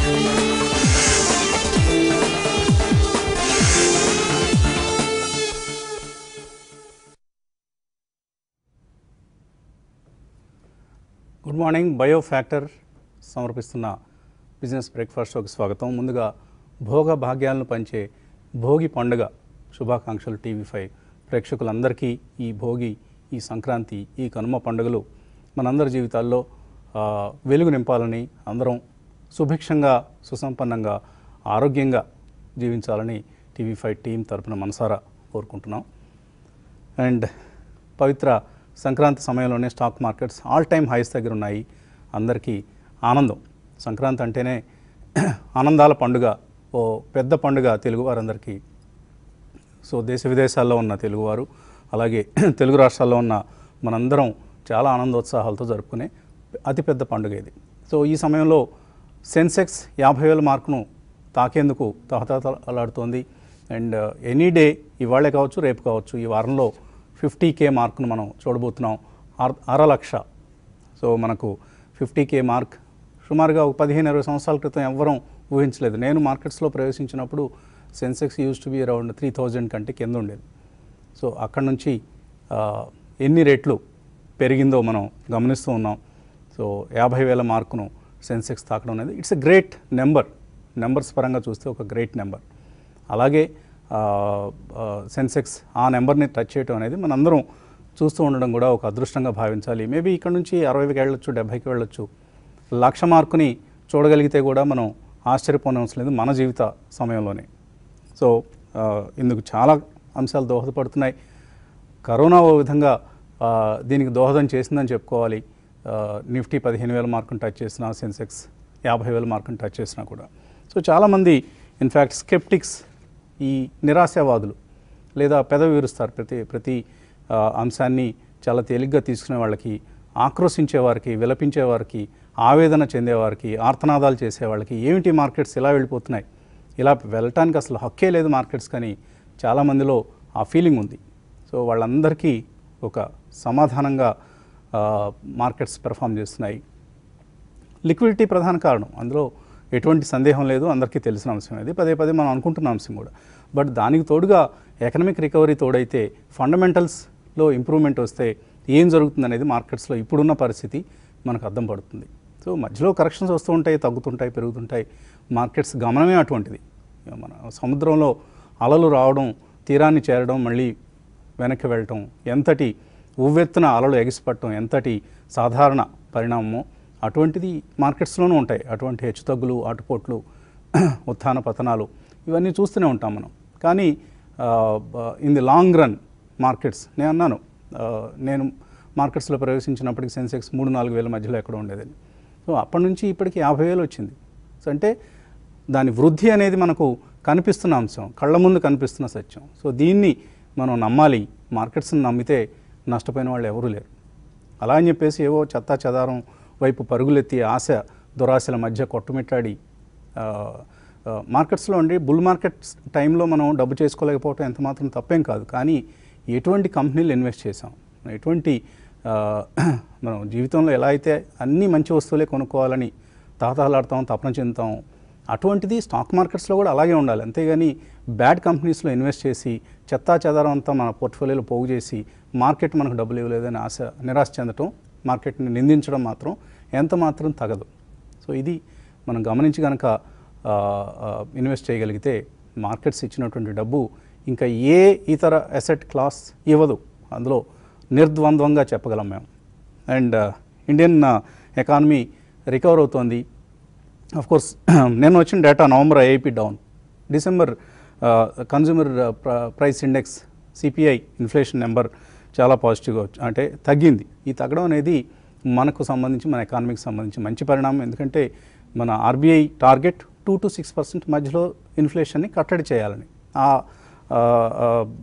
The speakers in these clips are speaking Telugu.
గుడ్ మార్నింగ్ బయో ఫ్యాక్టర్ సమర్పిస్తున్న బిజినెస్ బ్రేక్ఫాస్ట్ షోకి స్వాగతం ముందుగా భోగ భాగ్యాలను పంచే భోగి పండుగ శుభాకాంక్షలు టీవీ ఫైవ్ ప్రేక్షకులందరికీ ఈ భోగి ఈ సంక్రాంతి ఈ కనుమ పండుగలు మనందరి జీవితాల్లో ఆ, వెలుగు నింపాలని అందరం సుభిక్షంగా సుసంపన్నంగా ఆరోగ్యంగా జీవించాలని టీవీ ఫైవ్ టీం తరపున మనసారా కోరుకుంటున్నాం అండ్ పవిత్ర సంక్రాంతి సమయంలోనే stock markets all time highs దగ్గర ఉన్నాయి అందరికీ ఆనందం సంక్రాంతి అంటేనే ఆనందాల పండుగ ఓ పెద్ద పండుగ తెలుగు వారందరికీ సో దేశ విదేశాల్లో ఉన్న తెలుగువారు అలాగే తెలుగు రాష్ట్రాల్లో ఉన్న మనందరం చాలా ఆనందోత్సాహాలతో జరుపుకునే అతిపెద్ద పండుగ ఇది సో ఈ సమయంలో సెన్సెక్స్ యాభై వేల మార్కును తాకేందుకు తహతహలాడుతోంది అండ్ ఎనీ డే ఇవాళే కావచ్చు రేపు కావచ్చు ఈ వారంలో ఫిఫ్టీ కే మార్కును మనం చూడబోతున్నాం అర అర లక్ష సో మనకు ఫిఫ్టీ కే మార్క్ సుమారుగా ఒక పదిహేను ఇరవై సంవత్సరాల క్రితం ఎవ్వరం ఊహించలేదు నేను మార్కెట్స్లో ప్రవేశించినప్పుడు Sensex used to be around three thousand కంటే కింద ఉండేది సో అక్కడ నుంచి ఆ, ఎన్ని రెట్లు పెరిగిందో మనం గమనిస్తూ ఉన్నాం సో యాభై వేల మార్కును సెన్సెక్స్ తాకడం అనేది it's a great number numbers పరంగా చూస్తే ఒక గ్రేట్ నెంబర్ అలాగే ఆ, ఆ, సెన్సెక్స్ ఆ నెంబర్ని టచ్ చేయడం అనేది మనందరం చూస్తూ ఉండడం కూడా ఒక అదృష్టంగా భావించాలి మేబీ ఇక్కడ నుంచి అరవైకి వెళ్ళొచ్చు డెబ్భైకి వెళ్ళొచ్చు లక్ష మార్కుని చూడగలిగితే కూడా మనం ఆశ్చర్యపోనవసరం లేదు మన జీవిత సమయంలోనే సో ఆ, ఇందుకు చాలా అంశాలు దోహదపడుతున్నాయి కరోనా ఓ విధంగా ఆ, దీనికి దోహదం చేసిందని చెప్పుకోవాలి ఆ, నిఫ్టీ పదిహేను వేల మార్కును టచ్ చేసిన సెన్సెక్స్ యాభై వేల మార్కును టచ్ చేసినా కూడా సో చాలామంది ఇన్ఫ్యాక్ట్ స్కెప్టిక్స్ ఈ నిరాశావాదులు లేదా పెదవి విరుస్తారు ప్రతి ప్రతి ఆ, అంశాన్ని చాలా తేలిగ్గా తీసుకునే వాళ్ళకి ఆక్రోశించే వారికి విలపించే వారికి ఆవేదన చెందేవారికి ఆర్తనాదాలు చేసే వాళ్ళకి ఏమిటి మార్కెట్స్ ఇలా వెళ్ళిపోతున్నాయి ఇలా వెళ్ళటానికి అసలు హక్కే లేదు మార్కెట్స్ కానీ చాలామందిలో ఆ ఫీలింగ్ ఉంది సో వాళ్ళందరికీ ఒక సమాధానంగా ఆ, మార్కెట్స్ పెర్ఫామ్ చేస్తున్నాయి లిక్విడిటీ ప్రధాన కారణం అందులో ఎటువంటి సందేహం లేదు అందరికీ తెలిసిన అంశం అది పదే పదే మనం అనుకుంటున్న అంశం కూడా బట్ దానికి తోడుగా ఎకనమిక్ రికవరీ తోడైతే ఫండమెంటల్స్లో ఇంప్రూవ్మెంట్ వస్తే ఏం జరుగుతుంది అనేది మార్కెట్స్లో ఇప్పుడున్న పరిస్థితి మనకు అర్థం పడుతుంది సో మధ్యలో కరెక్షన్స్ వస్తూ ఉంటాయి తగ్గుతుంటాయి పెరుగుతుంటాయి మార్కెట్స్ గమనమే అటువంటిది ఇక మన సముద్రంలో అలలు రావడం తీరాన్ని చేరడం మళ్ళీ వెనక్కి వెళ్ళటం ఎంతటి ఉవ్వెత్తున అలలు ఎగిసిపట్టడం ఎంతటి సాధారణ పరిణామమో అటువంటిది మార్కెట్స్లోనూ ఉంటాయి అటువంటి హెచ్చుతగ్గులు ఆటుపోట్లు ఉత్థాన పతనాలు ఇవన్నీ చూస్తూనే ఉంటాం మనం కానీ in the long run markets నేను అన్నాను ఆ, నేను మార్కెట్స్లో ప్రవేశించినప్పటికి సెన్సెక్స్ మూడు నాలుగు వేల మధ్యలో ఎక్కడ ఉండేదని సో అప్పటి నుంచి ఇప్పటికి యాభై వేలు వచ్చింది సో అంటే దాని వృద్ధి అనేది మనకు కనిపిస్తున్న అంశం కళ్ళ ముందు కనిపిస్తున్న సత్యం సో దీన్ని మనం నమ్మాలి మార్కెట్స్ని నమ్మితే నష్టపోయిన వాళ్ళు ఎవరూ లేరు అలా అని చెప్పేసి ఏవో చెత్తా చెదారం వైపు పరుగులెత్తి ఆశ దురాశల మధ్య కొట్టుమిట్టాడి ఆ, ఆ, మార్కెట్స్లో అండి బుల్ మార్కెట్స్ టైంలో మనం డబ్బు చేసుకోలేకపోవటం ఎంత మాత్రం తప్పేం కాదు కానీ ఎటువంటి కంపెనీలు ఇన్వెస్ట్ చేసాం ఎటువంటి ఆ, మనం జీవితంలో ఎలా అయితే అన్ని మంచి వస్తువులే కొనుక్కోవాలని తాతాలాడతాం తపన చెందుతాం అటువంటిది స్టాక్ మార్కెట్స్లో కూడా అలాగే ఉండాలి అంతేగాని బ్యాడ్ కంపెనీస్లో ఇన్వెస్ట్ చేసి చెత్తా చెదారం అంతా మన పోర్ట్ఫోలియోలో పోగు చేసి మార్కెట్ మనకు డబ్బులు ఇవ్వలేదని ఆశ నిరాశ చెందటం మార్కెట్ని నిందించడం మాత్రం ఎంత మాత్రం తగదు సో ఇది మనం గమనించి కనుక ఇన్వెస్ట్ చేయగలిగితే మార్కెట్స్ ఇచ్చినటువంటి డబ్బు ఇంకా ఏ ఇతర అసెట్ క్లాస్ ఇవ్వదు అందులో నిర్ద్వంద్వంగా చెప్పగలం మేము అండ్ ఇండియన్ ఎకానమీ రికవర్ అవుతోంది అఫ్ కోర్స్ నేను వచ్చిన data November IIP down December consumer price index CPI inflation number చాలా పాజిటివ్గా వచ్చి అంటే తగ్గింది ఈ తగ్గడం అనేది మనకు సంబంధించి మన ఎకానమీకి సంబంధించి మంచి పరిణామం ఎందుకంటే మన RBI target two to six percent మధ్యలో ఇన్ఫ్లేషన్ని కట్టడి చేయాలని ఆ ఆ, ఆ,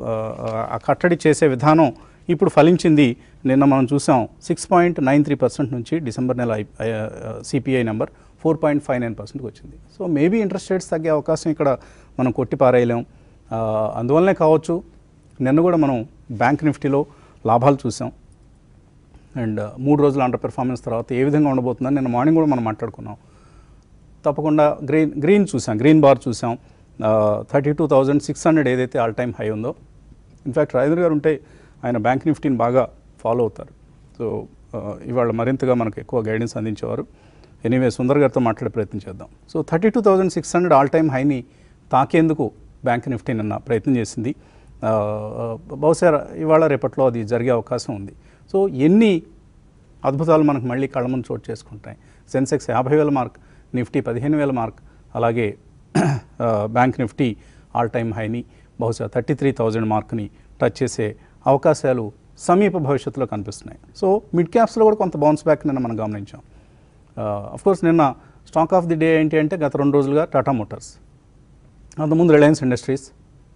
ఆ కట్టడి చేసే విధానం ఇప్పుడు ఫలించింది నిన్న మనం చూసాం six point nine three percent నుంచి డిసెంబర్ నెల CPI number four point five nine పర్సెంట్కి వచ్చింది సో మేబీ ఇంట్రెస్ట్ రేట్స్ తగ్గే అవకాశం ఇక్కడ మనం కొట్టి పారేయలేం ఆ, అందువల్లనే కావచ్చు నిన్న కూడా మనం బ్యాంక్ నిఫ్టీలో లాభాలు చూసాం అండ్ మూడు రోజుల అండర్ పెర్ఫార్మెన్స్ తర్వాత ఏ విధంగా ఉండబోతుందని నిన్న మార్నింగ్ కూడా మనం మాట్లాడుకున్నాం తప్పకుండా గ్రీన్ గ్రీన్ చూసాం గ్రీన్ బార్ చూసాం thirty two thousand six hundred ఏదైతే ఆల్ టైమ్ హై ఉందో ఇన్ఫ్యాక్ట్ రాజేంద్ర గారు ఉంటే ఆయన బ్యాంక్ నిఫ్టీని బాగా ఫాలో అవుతారు సో ఆ, ఇవాళ మరింతగా మనకు ఎక్కువ గైడెన్స్ అందించేవారు ఎనీవే సుందర్ గారితో మాట్లాడే ప్రయత్నం చేద్దాం so thirty two thousand six hundred all time హైని తాకేందుకు బ్యాంక్ నిఫ్టీ నిన్న ప్రయత్నం చేసింది ఆ, ఆ, బహుశా ఇవాళ రేపట్లో అది జరిగే అవకాశం ఉంది సో ఎన్ని అద్భుతాలు మనకు మళ్ళీ కళ్ళ ముందు చోటు చేసుకుంటాయి సెన్సెక్స్ యాభై వేల మార్క్ నిఫ్టీ పదిహేను వేల మార్క్ అలాగే ఆ, బ్యాంక్ నిఫ్టీ ఆల్ టైమ్ హైని బహుశా థర్టీ త్రీ థౌజండ్ మార్క్ని టచ్ చేసే అవకాశాలు సమీప భవిష్యత్తులో కనిపిస్తున్నాయి సో మిడ్ క్యాప్స్లో కూడా కొంత బౌన్స్ బ్యాక్ నిన్న మనం గమనించాం కోర్స్ నిన్న స్టాక్ ఆఫ్ ది డే ఏంటి అంటే గత రెండు రోజులుగా టాటా మోటార్స్ అంతకుముందు రిలయన్స్ ఇండస్ట్రీస్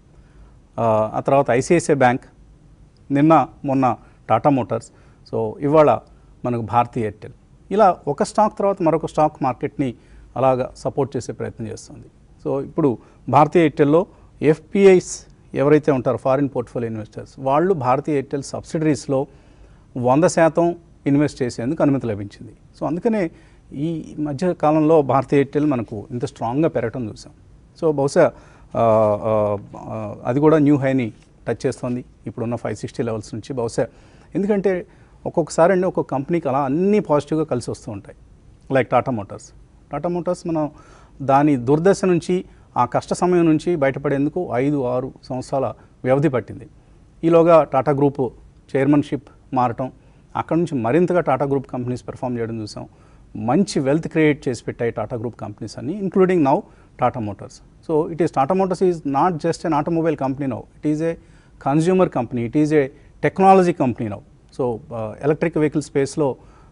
ఆ, ఆ తర్వాత ఐసిఐసిఐ బ్యాంక్ నిన్న మొన్న టాటా మోటార్స్ సో ఇవాళ మనకు భారతీ ఎయిర్టెల్ ఇలా ఒక స్టాక్ తర్వాత మరొక స్టాక్ మార్కెట్ని అలాగా సపోర్ట్ చేసే ప్రయత్నం చేస్తుంది సో ఇప్పుడు భారతీ ఎయిర్టెల్లో ఎఫ్పిఐస్ ఎవరైతే ఉంటారో ఫారిన్ పోర్ట్ఫోలియో ఇన్వెస్టర్స్ వాళ్ళు భారతీ ఎయిర్టెల్ సబ్సిడరీస్లో వంద శాతం ఇన్వెస్ట్ చేసేందుకు అనుమతి లభించింది సో అందుకనే ఈ మధ్య కాలంలో భారతీ ఎయిర్టెల్ మనకు ఇంత స్ట్రాంగ్గా పెరగటం చూసాం సో బహుశా ఆ, ఆ, ఆ, అది కూడా న్యూ హైని టచ్ చేస్తుంది ఇప్పుడున్న ఫైవ్ సిక్స్టీ లెవెల్స్ నుంచి బహుశా ఎందుకంటే ఒక్కొక్కసారి అండి ఒక్కొక్క కంపెనీకి అలా అన్నీ పాజిటివ్గా కలిసి వస్తూ ఉంటాయి like Tata Motors Tata Motors మనం దాని దుర్దశ నుంచి ఆ కష్ట సమయం నుంచి బయటపడేందుకు ఐదు ఆరు సంవత్సరాల వ్యవధి పట్టింది ఈలోగా టాటా గ్రూప్ చైర్మన్షిప్ మారటం అక్కడ నుంచి మరింతగా టాటా గ్రూప్ కంపెనీస్ పెర్ఫామ్ చేయడం చూసాం మంచి వెల్త్ క్రియేట్ చేసి పెట్టాయి టాటా గ్రూప్ కంపెనీస్ అన్ని including now Tata Motors so it is Tata Motors is not just an automobile company now it is a consumer company it is a technology company now so electric vehicle స్పేస్లో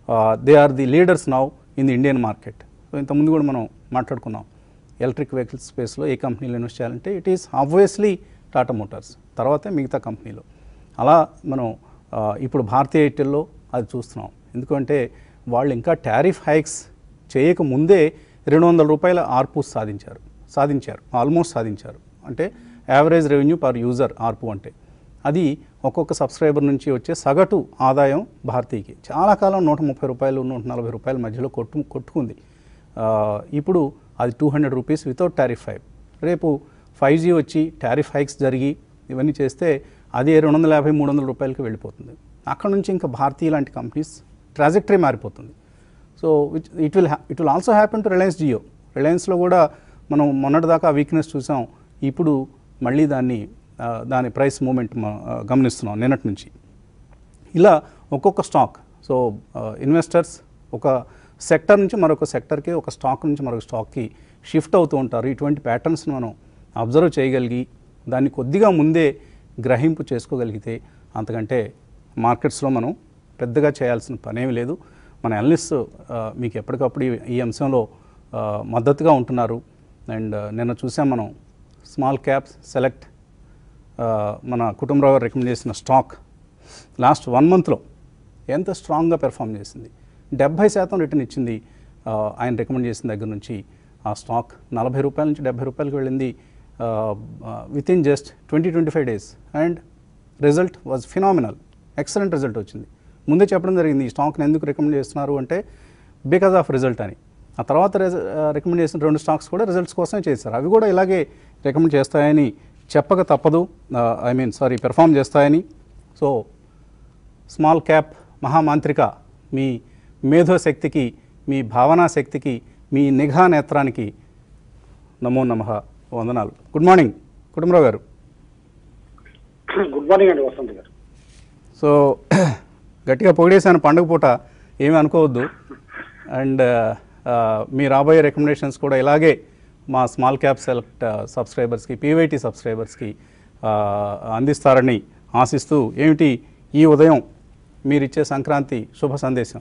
they are the leaders now in the Indian market so ఇంతకుముందు కూడా మనం మాట్లాడుకున్నాం ఎలక్ట్రిక్ వెహికల్ స్పేస్లో ఏ కంపెనీలో ఇన్వెస్ట్ చేయాలంటే it is obviously Tata Motors తర్వాతే మిగతా కంపెనీలు అలా మనం ఆ, ఇప్పుడు భారతీయ ఎయిర్టెల్లో అది చూస్తున్నాం ఎందుకంటే వాళ్ళు ఇంకా టారిఫ్ హైక్స్ చేయక ముందే రెండు వందల రూపాయల ఆర్పు సాధించారు సాధించారు ఆల్మోస్ట్ సాధించారు అంటే average revenue per user ARPU అంటే అది ఒక్కొక్క సబ్స్క్రైబర్ నుంచి వచ్చే సగటు ఆదాయం భారతీయకి చాలా కాలం నూట ముప్పై రూపాయలు నూట నలభై రూపాయల మధ్యలో కొట్టు కొట్టుకుంది ఆ, ఇప్పుడు అది two hundred rupees without tariff hike రేపు ఫైవ్ జీ వచ్చి టారిఫ్ హైక్స్ జరిగి ఇవన్నీ చేస్తే అది రెండు వందల యాభై మూడు వందల రూపాయలకి వెళ్ళిపోతుంది అక్కడ నుంచి ఇంకా భారతీయ లాంటి కంపెనీస్ ట్రాజెక్టరీ మారిపోతుంది so which it will it will also happen to Reliance Jio రిలయన్స్లో కూడా మనం మొన్నటిదాకా వీక్నెస్ చూసాం ఇప్పుడు మళ్ళీ దాన్ని ఆ, దాని ప్రైస్ మూమెంట్ గమనిస్తున్నాం నిన్నటి నుంచి ఇలా ఒక్కొక్క స్టాక్ సో ఇన్వెస్టర్స్ ఒక సెక్టర్ నుంచి మరొక సెక్టర్కి ఒక స్టాక్ నుంచి మరొక స్టాక్కి షిఫ్ట్ అవుతూ ఉంటారు ఇటువంటి ప్యాటర్న్స్ని మనం అబ్జర్వ్ చేయగలిగి దాన్ని కొద్దిగా ముందే గ్రహింపు చేసుకోగలిగితే అంతకంటే మార్కెట్స్లో మనం పెద్దగా చేయాల్సిన పనేమి లేదు మన అనలిస్ట్ మీకు ఎప్పటికప్పుడు ఈ- ఈ అంశంలో ఆ, మద్దతుగా ఉంటున్నారు అండ్ నిన్న చూసాం మనం స్మాల్ క్యాప్స్ సెలెక్ట్ ఆ, మన కుటుంబరావు గారు రికమెండ్ చేసిన స్టాక్ లాస్ట్ వన్ మంత్లో ఎంత స్ట్రాంగ్గా పెర్ఫామ్ చేసింది డెబ్భై శాతం రిటర్న్ ఇచ్చింది ఆ, ఆయన రికమెండ్ చేసిన దగ్గర నుంచి ఆ స్టాక్ నలభై రూపాయల నుంచి డెబ్బై రూపాయలకి వెళ్ళింది with in just twenty twenty five days and result was phenomenal excellent result వచ్చింది ముందే చెప్పడం జరిగింది ఈ స్టాక్ని ఎందుకు రికమెండ్ చేస్తున్నారు అంటే బికాజ్ ఆఫ్ రిజల్ట్ అని ఆ తర్వాత రికమెండ్ చేసిన రెండు స్టాక్స్ కూడా రిజల్ట్స్ కోసమే చేశారు అవి కూడా ఇలాగే రికమెండ్ చేస్తాయని చెప్పక తప్పదు ఐ మీన్ సారీ పెర్ఫామ్ చేస్తాయని సో స్మాల్ క్యాప్ మహామాంత్రిక మీ మేధోశక్తికి మీ భావనా శక్తికి మీ నిఘా నేత్రానికి నమో నమః వందనాలు గుడ్ మార్నింగ్ కుటుంబరావు గారు గుడ్ మార్నింగ్ అండి వసంత్ గారు సో గట్టిగా పొగిడేశాను పండుగ పూట ఏమీ అనుకోవద్దు అండ్ మీ రాబోయే రికమెండేషన్స్ కూడా ఇలాగే మా స్మాల్ క్యాప్ సెలెక్ట్ సబ్స్క్రైబర్స్కి పీవైటీ సబ్స్క్రైబర్స్కి అందిస్తారని ఆశిస్తూ ఏమిటి ఈ ఉదయం మీరిచ్చే సంక్రాంతి శుభ సందేశం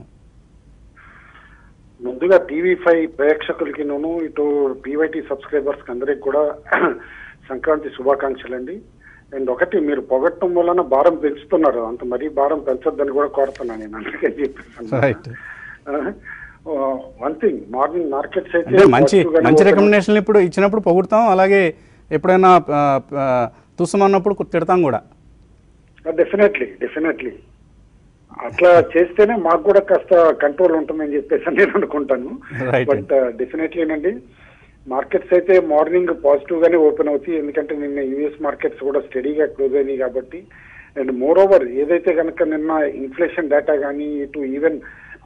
ముందుగా టీవీ ఫైవ్ ప్రేక్షకులకి నేను ఇటు పీవైటీ సబ్స్క్రైబర్స్ కి అందరికి కూడా సంక్రాంతి శుభాకాంక్షలు అండి అండ్ ఒకటి మీరు పొగట్టం వలన భారం పెంచుతున్నారు అంత మరీ భారం పెంచొద్దని కూడా కోరుతున్నాను నేను అందుకే చెప్పేసాను right one thing morning markets అయితే అంటే మంచి positive గానే మంచి open- రికమెండేషన్లు ఇప్పుడు ఇచ్చినప్పుడు పొగుడతాం అలాగే ఎప్పుడైనా ఆ, ఆ, తుస్సమన్నప్పుడు తిడతాం కూడా డెఫినెట్లీ డెఫినెట్లీ అట్లా చేస్తేనే మాకు కూడా కాస్త కంట్రోల్ ఉంటుందని చెప్పేసి నేను అనుకుంటాను Right. బట్ డెఫినెట్లీ అండి మార్కెట్స్ అయితే మార్నింగ్ పాజిటివ్ గానే ఓపెన్ అవుతాయి ఎందుకంటే నిన్న యుఎస్ మార్కెట్స్ కూడా స్టడీగా క్లోజ్ అయినాయి కాబట్టి అండ్ మోర్ ఓవర్ ఏదైతే కనుక నిన్న ఇన్ఫ్లేషన్ డేటా కానీ ఇటు ఈవెన్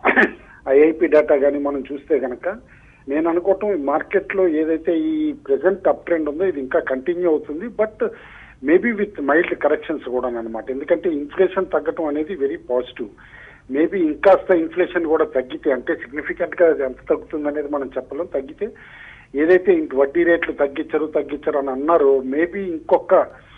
ఐఐపి డేటా కానీ మనం చూస్తే కనుక నేను అనుకోవటం మార్కెట్ లో ఏదైతే ఈ ప్రెసెంట్ అప్ ట్రెండ్ ఉందో ఇది ఇంకా కంటిన్యూ అవుతుంది but maybe with mild corrections కూడా అనమాట ఎందుకంటే ఇన్ఫ్లేషన్ తగ్గటం అనేది వెరీ పాజిటివ్ మేబీ ఇంకాస్త ఇన్ఫ్లేషన్ కూడా తగ్గితే అంటే సిగ్నిఫికెంట్ గా అది ఎంత తగ్గుతుంది అనేది మనం చెప్పలేం తగ్గితే ఏదైతే ఇంక వడ్డీ రేట్లు తగ్గించరు తగ్గించరు అని అన్నారో మేబీ ఇంకొక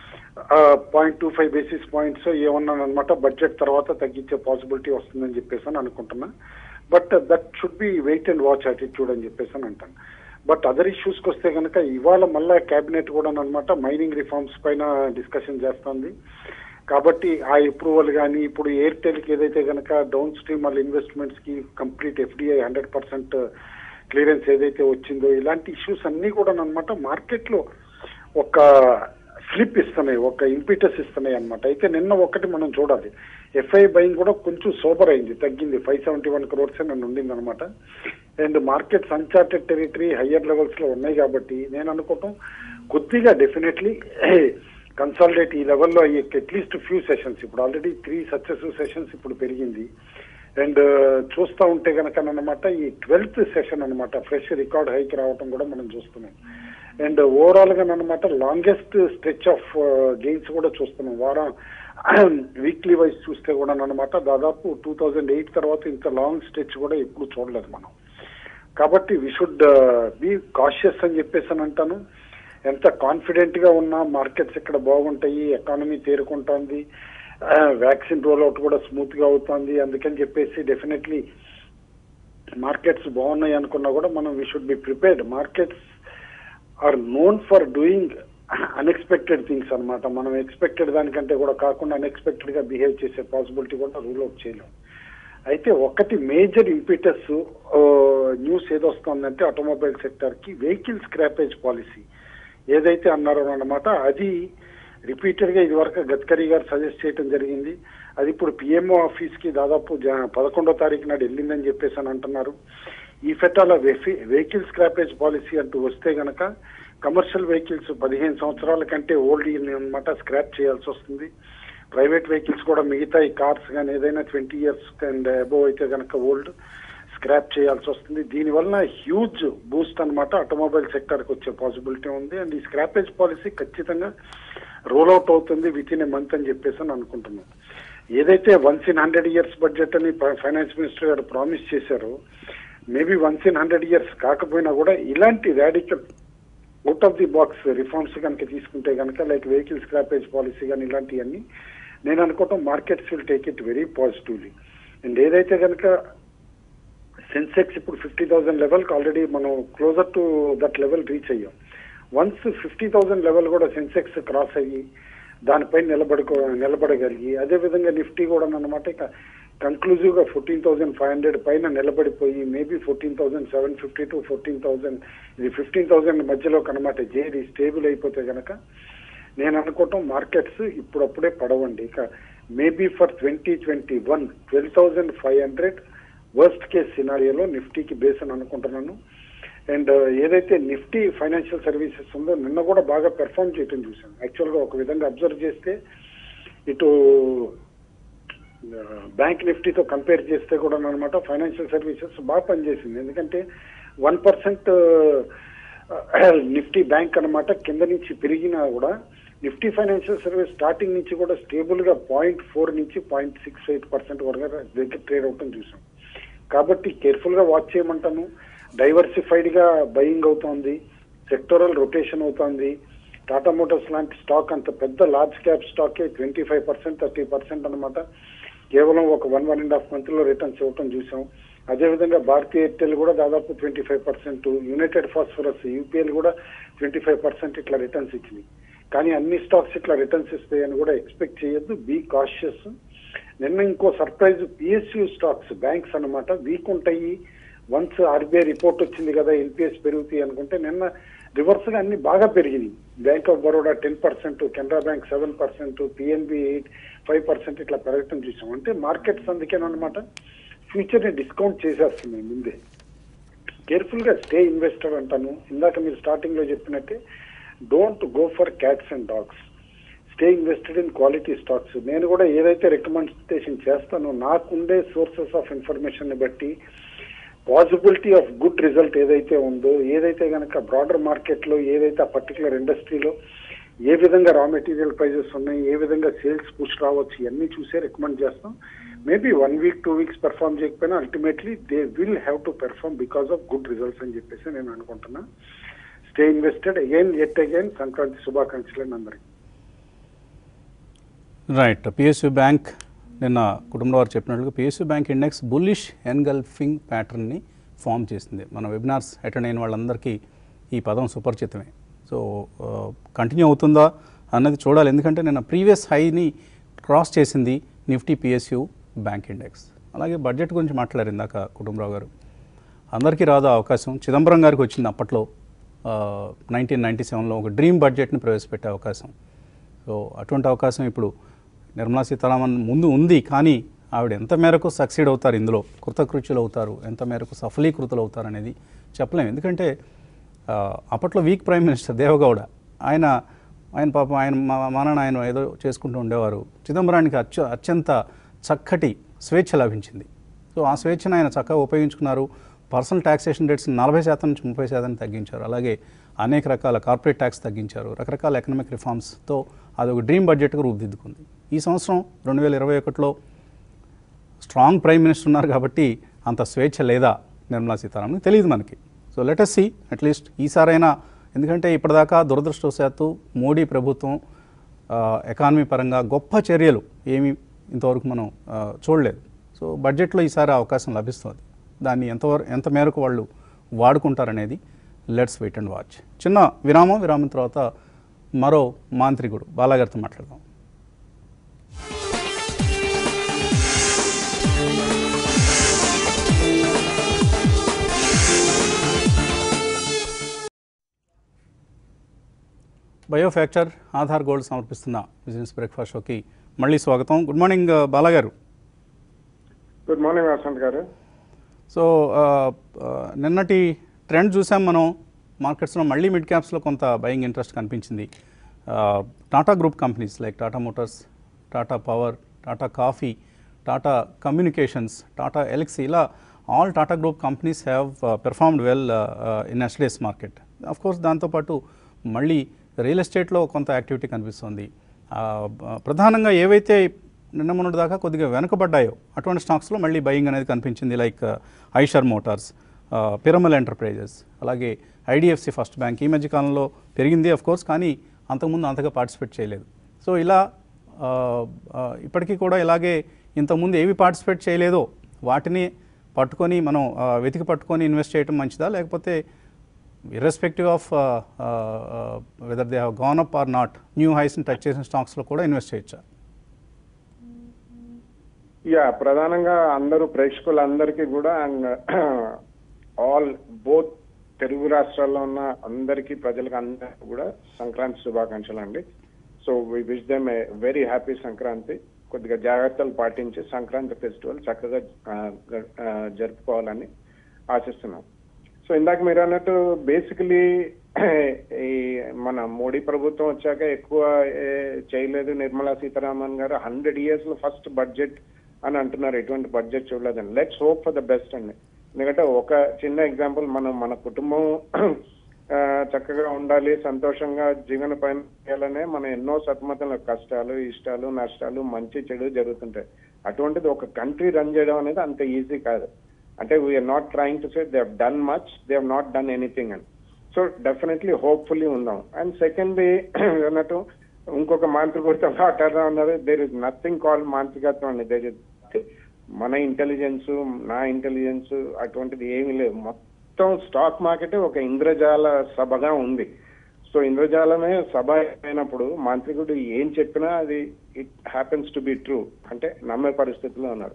point two five basis points ఏమన్నా అనమాట బడ్జెట్ తర్వాత తగ్గించే పాసిబిలిటీ వస్తుందని చెప్పేసి అని అనుకుంటున్నా but that should be wait and watch attitude అని చెప్పేసి అని అంటాను బట్ అదర్ ఇష్యూస్కి వస్తే కనుక ఇవాళ మళ్ళా కేబినెట్ కూడా అనమాట మైనింగ్ రిఫార్మ్స్ పైన డిస్కషన్ చేస్తుంది కాబట్టి ఆ అప్రూవల్ కానీ ఇప్పుడు ఎయిర్టెల్కి ఏదైతే కనుక డౌన్ స్ట్రీమ్ వాళ్ళ ఇన్వెస్ట్మెంట్స్ కి complete FDI hundred percent clearance ఏదైతే వచ్చిందో ఇలాంటి ఇష్యూస్ అన్ని కూడా అనమాట మార్కెట్ లో ఒక స్లిప్ ఇస్తున్నాయి ఒక ఇంపిటస్ ఇస్తున్నాయి అనమాట అయితే నిన్న ఒకటి మనం చూడాలి ఎఫ్ఐ బయింగ్ కూడా కొంచెం సోబర్ అయింది తగ్గింది ఫైవ్ సెవెంటీ వన్ క్రోర్స్ నన్ను ఉండింది అనమాట and markets uncharted territory higher levels లో ఉన్నాయి కాబట్టి నేను అనుకోవటం కొద్దిగా డెఫినెట్లీ కన్సాలిడేట్ ఈ లెవెల్లో అయ్యే అట్లీస్ట్ ఫ్యూ సెషన్స్ ఇప్పుడు ఆల్రెడీ త్రీ సక్సెసివ్ సెషన్స్ ఇప్పుడు పెరిగింది అండ్ చూస్తూ ఉంటే కనుక అనమాట ఈ ట్వెల్త్ సెషన్ అనమాట ఫ్రెష్ రికార్డ్ హైక్ రావటం కూడా మనం చూస్తున్నాం అండ్ ఓవరాల్ గా అనమాట లాంగెస్ట్ స్ట్రెచ్ ఆఫ్ గెయిన్స్ కూడా చూస్తున్నాం వారం వీక్లీ వైజ్ చూస్తే కూడా అనమాట దాదాపు టూ థౌజండ్ ఎయిట్ తర్వాత ఇంత లాంగ్ స్ట్రెచ్ కూడా ఎప్పుడు చూడలేదు మనం కాబట్టి వి షుడ్ బి కాషియస్ అని చెప్పేసి అని అంటాను ఎంత కాన్ఫిడెంట్ గా ఉన్నా మార్కెట్స్ ఇక్కడ బాగుంటాయి ఎకానమీ తేరుకుంటుంది వ్యాక్సిన్ రోల్ అవుట్ కూడా స్మూత్ గా అవుతుంది అందుకని చెప్పేసి డెఫినెట్లీ మార్కెట్స్ బాగున్నాయి అనుకున్నా కూడా మనం we should be prepared markets are known for doing unexpected things అన్నమాట మనం ఎక్స్పెక్టెడ్ దానికంటే కూడా కాకుండా అన్ఎక్స్పెక్టెడ్ గా బిహేవ్ చేసే పాసిబిలిటీ కూడా రూల్ అవుట్ చేయలేం అయితే ఒకటి మేజర్ ఇంపిటస్ న్యూస్ ఏదొస్తుందంటే ఆటోమొబైల్ సెక్టర్ కి వెహికల్ స్క్రాపేజ్ పాలసీ ఏదైతే అన్నారో అన్నమాట అది రిపీటెడ్ గా ఇది వరకు గడ్కరీ గారు సజెస్ట్ చేయడం జరిగింది అది ఇప్పుడు పిఎంఓ ఆఫీస్ కి దాదాపు జ- పదకొండో తారీఖు నాడు వెళ్ళిందని చెప్పేసి అని అంటున్నారు ఈ ఫెటాల వెహికల్ స్క్రాపేజ్ పాలసీ అంటూ వస్తే గనక కమర్షియల్ వెహికల్స్ పదిహేను సంవత్సరాల కంటే ఓల్డ్ అనమాట స్క్రాప్ చేయాల్సి వస్తుంది ప్రైవేట్ వెహికల్స్ కూడా మిగతా ఈ కార్స్ కానీ ఏదైనా ట్వంటీ ఇయర్స్ అండ్ అబోవ్ అయితే గనక ఓల్డ్ స్క్రాప్ చేయాల్సి వస్తుంది దీనివల్ల హ్యూజ్ బూస్ట్ అన్నమాట ఆటోమొబైల్ సెక్టర్ కి వచ్చే పాసిబిలిటీ ఉంది అండ్ ఈ స్క్రాపేజ్ పాలసీ ఖచ్చితంగా రోల్ అవుట్ అవుతుంది విత్ ఇన్ ఏ మంత్ అని చెప్పేసి అని అనుకుంటున్నాం ఏదైతే once in hundred years budget అని ఫైనాన్స్ మినిస్టర్ గారు ప్రామిస్ చేశారో maybe once in hundred years కాకపోయినా కూడా ఇలాంటి radical out of the box reforms కనుక తీసుకుంటే కనుక లైక్ వెహికల్ స్క్రాపేజ్ పాలసీ కానీ ఇలాంటివన్నీ నేను అనుకోవటం markets will take it very positively and ఏదైతే కనుక సెన్సెక్స్ ఇప్పుడు ఫిఫ్టీ థౌసండ్ లెవెల్కి ఆల్రెడీ మనం closer to that level reach అయ్యాం వన్స్ ఫిఫ్టీ థౌసండ్ లెవెల్ కూడా సెన్సెక్స్ క్రాస్ అయ్యి దానిపై నిలబడుకో నిలబడగలిగి అదే విధంగా నిఫ్టీ కూడా అనమాట ఇక కంక్లూజివ్ గా ఫోర్టీన్ థౌసండ్ ఫైవ్ హండ్రెడ్ పైన నిలబడిపోయి maybe fourteen thousand seven fifty to fourteen thousand ఇది ఫిఫ్టీన్ థౌసండ్ మధ్యలో కనమాట జేరి స్టేబుల్ అయిపోతే గనక నేను అనుకోవటం మార్కెట్స్ ఇప్పుడప్పుడే పడవండి ఇక maybe for twenty twenty one twelve thousand five hundred worst case సినారియోలో నిఫ్టీకి బేస్ అని అనుకుంటున్నాను అండ్ ఏదైతే నిఫ్టీ ఫైనాన్షియల్ సర్వీసెస్ ఉందో నిన్న కూడా బాగా పెర్ఫామ్ చేయటం చూసాను యాక్చువల్గా ఒక విధంగా అబ్జర్వ్ చేస్తే ఇటు బ్యాంక్ నిఫ్టీతో కంపేర్ చేస్తే కూడా అనమాట ఫైనాన్షియల్ సర్వీసెస్ బాగా పనిచేసింది ఎందుకంటే వన్ పర్సెంట్ నిఫ్టీ బ్యాంక్ అన్నమాట కింద నుంచి పెరిగినా కూడా నిఫ్టీ ఫైనాన్షియల్ సర్వీస్ స్టార్టింగ్ నుంచి కూడా స్టేబుల్ గా పాయింట్ ఫోర్ నుంచి పాయింట్ సిక్స్ ఎయిట్ పర్సెంట్ వరకు దగ్గర ట్రేడ్ అవటం చూసాం కాబట్టి కేర్ఫుల్ గా వాచ్ చేయమంటాను డైవర్సిఫైడ్ గా బయింగ్ అవుతోంది సెక్టోరల్ రొటేషన్ అవుతోంది టాటా మోటార్స్ లాంటి స్టాక్ అంత పెద్ద లార్జ్ క్యాప్ స్టాకే twenty five percent thirty percent అనమాట కేవలం ఒక one one and half month లో రిటర్న్స్ ఇవ్వటం చూసాం అదేవిధంగా భారతీయ ఎయిర్టెల్ కూడా దాదాపు twenty five percent United Phosphorus UPL కూడా ట్వంటీ ఫైవ్ పర్సెంట్ ఇట్లా రిటర్న్స్ ఇచ్చింది కానీ అన్ని స్టాక్స్ ఇట్లా రిటర్న్స్ ఇస్తాయని కూడా ఎక్స్పెక్ట్ చేయొద్దు బీ కాషియస్ నిన్న ఇంకో సర్ప్రైజ్ పిఎస్యూ స్టాక్స్ బ్యాంక్స్ అన్నమాట వీక్ ఉంటాయి వన్స్ ఆర్బీఐ రిపోర్ట్ వచ్చింది కదా ఎన్పిఎస్ పెరుగుతాయి అనుకుంటే నిన్న రివర్స్ గా అన్ని బాగా పెరిగినాయి Bank of Baroda ten percent Canara Bank seven percent PNB eight five percent ఇట్లా పెరగటం చూసాం అంటే మార్కెట్స్ అందుకేనమాట ఫ్యూచర్ ని డిస్కౌంట్ చేసేస్తున్నాయి ముందే కేర్ఫుల్ గా స్టే ఇన్వెస్టర్ అంటాను ఇందాక మీరు స్టార్టింగ్ లో చెప్పినట్టే don't go for cats and dogs stay invested in quality stocks నేను కూడా ఏదైతే రికమెండేషన్ చేస్తానో నాకుండే సోర్సెస్ ఆఫ్ ఇన్ఫర్మేషన్ ని బట్టి పాసిబిలిటీ ఆఫ్ గుడ్ రిజల్ట్ ఏదైతే ఉందో ఏదైతే కనుక బ్రాడర్ మార్కెట్ లో ఏదైతే ఆ పర్టికులర్ ఇండస్ట్రీలో ఏ విధంగా రా మెటీరియల్ ప్రైజెస్ ఉన్నాయి ఏ విధంగా సేల్స్ పుష్ రావచ్చు ఇవన్నీ చూసే రికమెండ్ చేస్తాం maybe one week two weeks perform చేయకపోయినా ultimately they will have to perform because of good results అని చెప్పేసి నేను అనుకుంటున్నా stay invested again and again Sankranti శుభాకాంక్షలు అందరికి రైట్ పిఎస్యు బ్యాంక్ నిన్న కుటుంబ వారు చెప్పినట్లుగా PSU bank index bullish engulfing ప్యాటర్న్ని ఫామ్ చేసింది మన వెబినార్స్ అటెండ్ అయిన వాళ్ళందరికీ ఈ పదం సుపరిచితమే సో కంటిన్యూ అవుతుందా అన్నది చూడాలి ఎందుకంటే నిన్న ప్రీవియస్ హైని క్రాస్ చేసింది నిఫ్టీ పిఎస్యు బ్యాంక్ ఇండెక్స్ అలాగే బడ్జెట్ గురించి మాట్లాడారు ఇందాక కుటుంబరావు గారు అందరికీ రాదు ఆ అవకాశం చిదంబరం గారికి వచ్చింది అప్పట్లో నైన్టీన్ నైంటీ సెవెన్లో ఒక డ్రీమ్ బడ్జెట్ని ప్రవేశపెట్టే అవకాశం సో అటువంటి అవకాశం ఇప్పుడు నిర్మలా సీతారామన్ ముందు ఉంది కానీ ఆవిడ ఎంత మేరకు సక్సీడ్ అవుతారు ఇందులో కృతకృత్యులు అవుతారు ఎంత మేరకు సఫలీకృతులు అవుతారు అనేది చెప్పలేము ఎందుకంటే ఆ, అప్పట్లో వీక్ ప్రైమ్ మినిస్టర్ దేవగౌడ ఆయన ఆయన పాపం ఆయన మా- మా నాన్న ఆయన ఏదో చేసుకుంటూ ఉండేవారు చిదంబరానికి అత్య అత్యంత చక్కటి స్వేచ్ఛ లభించింది సో ఆ స్వేచ్ఛను ఆయన చక్కగా ఉపయోగించుకున్నారు పర్సనల్ ట్యాక్సేషన్ రేట్స్ నలభై శాతం నుంచి ముప్పై శాతానికి తగ్గించారు అలాగే అనేక రకాల కార్పొరేట్ ట్యాక్స్ తగ్గించారు రకరకాల ఎకనామిక్ రిఫార్మ్స్తో అది ఒక డ్రీమ్ బడ్జెట్గా రూపుదిద్దుకుంది ఈ సంవత్సరం రెండు వేల ఇరవై ఒకటిలో స్ట్రాంగ్ ప్రైమ్ మినిస్టర్ ఉన్నారు కాబట్టి అంత స్వేచ్ఛ లేదా నిర్మలా సీతారామన్ తెలియదు మనకి సో లెటస్ సి అట్లీస్ట్ ఈసారైనా ఎందుకంటే ఇప్పటిదాకా దురదృష్టవశాత్తు మోడీ ప్రభుత్వం ఆ, ఎకానమీ పరంగా గొప్ప చర్యలు ఏమీ ఇంతవరకు మనం ఆ, చూడలేదు సో బడ్జెట్లో ఈసారి ఆ అవకాశం లభిస్తుంది దాన్ని ఎంతవరకు ఎంత మేరకు వాళ్ళు వాడుకుంటారనేది లెట్స్ వెయిట్ అండ్ వాచ్ చిన్న విరామం విరామం తర్వాత మరో మాంత్రికుడు బాలాగారితో మాట్లాడదాం బయోఫ్యాక్చర్ ఆధార్ గోల్డ్ సమర్పిస్తున్న బిజినెస్ బ్రేక్ఫాస్ట్ షోకి మళ్ళీ స్వాగతం గుడ్ మార్నింగ్ ఆ, బాలాగారు గుడ్ మార్నింగ్ వసంత్ గారు సో ఆ, ఆ, నిన్నటి ట్రెండ్ చూసాం మనం మార్కెట్స్లో మళ్ళీ మిడ్ క్యాప్స్లో కొంత బయింగ్ ఇంట్రెస్ట్ కనిపించింది ఆ, Tata group companies like Tata Motors Tata Power Tata Coffee Tata Communications Tata Elxsi ఇలా all Tata group companies have performed well in yesterday's market of course దాంతోపాటు మళ్ళీ రియల్ ఎస్టేట్లో కొంత యాక్టివిటీ కనిపిస్తుంది ఆ, బ- ప్రధానంగా ఏవైతే నిన్న మొన్నటి దాకా కొద్దిగా వెనుకబడ్డాయో అటువంటి స్టాక్స్లో మళ్ళీ బయింగ్ అనేది కనిపించింది like Eicher Motors Piramal Enterprises అలాగే ఐడిఎఫ్సి ఫస్ట్ బ్యాంక్ ఈ మధ్య కాలంలో పెరిగింది అఫ్ కోర్స్ కానీ అంతకుముందు అంతగా పార్టిసిపేట్ చేయలేదు సో ఇలా ఆ, ఆ, ఇప్పటికీ కూడా ఇలాగే ఇంతకుముందు ఏవి పార్టిసిపేట్ చేయలేదో వాటిని పట్టుకొని మనం ఆ, వెతికి పట్టుకొని ఇన్వెస్ట్ చేయడం మంచిదా లేకపోతే irrespective of whether they have gone up or not new హైస్ని టచ్ చేసిన స్టాక్స్లో కూడా ఇన్వెస్ట్ చేయొచ్చా యా ప్రధానంగా అందరూ ప్రేక్షకులందరికీ కూడా అండ్ ఆల్ బోత్ తెలుగు రాష్ట్రాల్లో ఉన్న అందరికీ ప్రజలకు అందరికీ కూడా సంక్రాంతి శుభాకాంక్షలు అండి so we wish them a very happy Sankranti కొద్దిగా జాగ్రత్తలు పాటించి సంక్రాంతి ఫెస్టివల్ చక్కగా ఆ, గ- ఆ, జరుపుకోవాలని ఆశిస్తున్నాం సో ఇందాక మీరు అన్నట్టు బేసికలీ ఈ మన మోడీ ప్రభుత్వం వచ్చాక ఎక్కువ ఏ, చేయలేదు నిర్మలా సీతారామన్ గారు హండ్రెడ్ ఇయర్స్ లో ఫస్ట్ బడ్జెట్ అని అంటున్నారు ఎటువంటి బడ్జెట్ చూడలేదని let's hope for the best అండి ఎందుకంటే ఒక చిన్న ఎగ్జాంపుల్ మనం మన కుటుంబం ఆ, చక్కగా ఉండాలి సంతోషంగా జీవన పైన చేయాలనే మన ఎన్నో సతమతల కష్టాలు ఇష్టాలు నష్టాలు మంచి చెడు జరుగుతుంటాయి అటువంటిది ఒక కంట్రీ రన్ చేయడం అనేది అంత ఈజీ కాదు అంటే we are not trying to say they done much they not done anything అని సో డెఫినెట్లీ హోప్ఫుల్లీ ఉందాం అండ్ సెకండ్ అన్నట్టు ఇంకొక మాంత్రికతో మాట్లాడదాం అన్నారు దేర్ ఇస్ నథింగ్ కాల్ మాంత్రికత్వం అండి దేర్ ఇస్ మన ఇంటెలిజెన్స్ నా ఇంటెలిజెన్స్ అటువంటిది ఏమీ లేదు మొత్తం స్టాక్ మార్కెట్ ఒక ఇంద్రజాల సభగా ఉంది సో ఇంద్రజాలమే సభ అయినప్పుడు మాంత్రికుడు ఏం చెప్పినా అది it happens to be true అంటే నమ్మే పరిస్థితిలో ఉన్నారు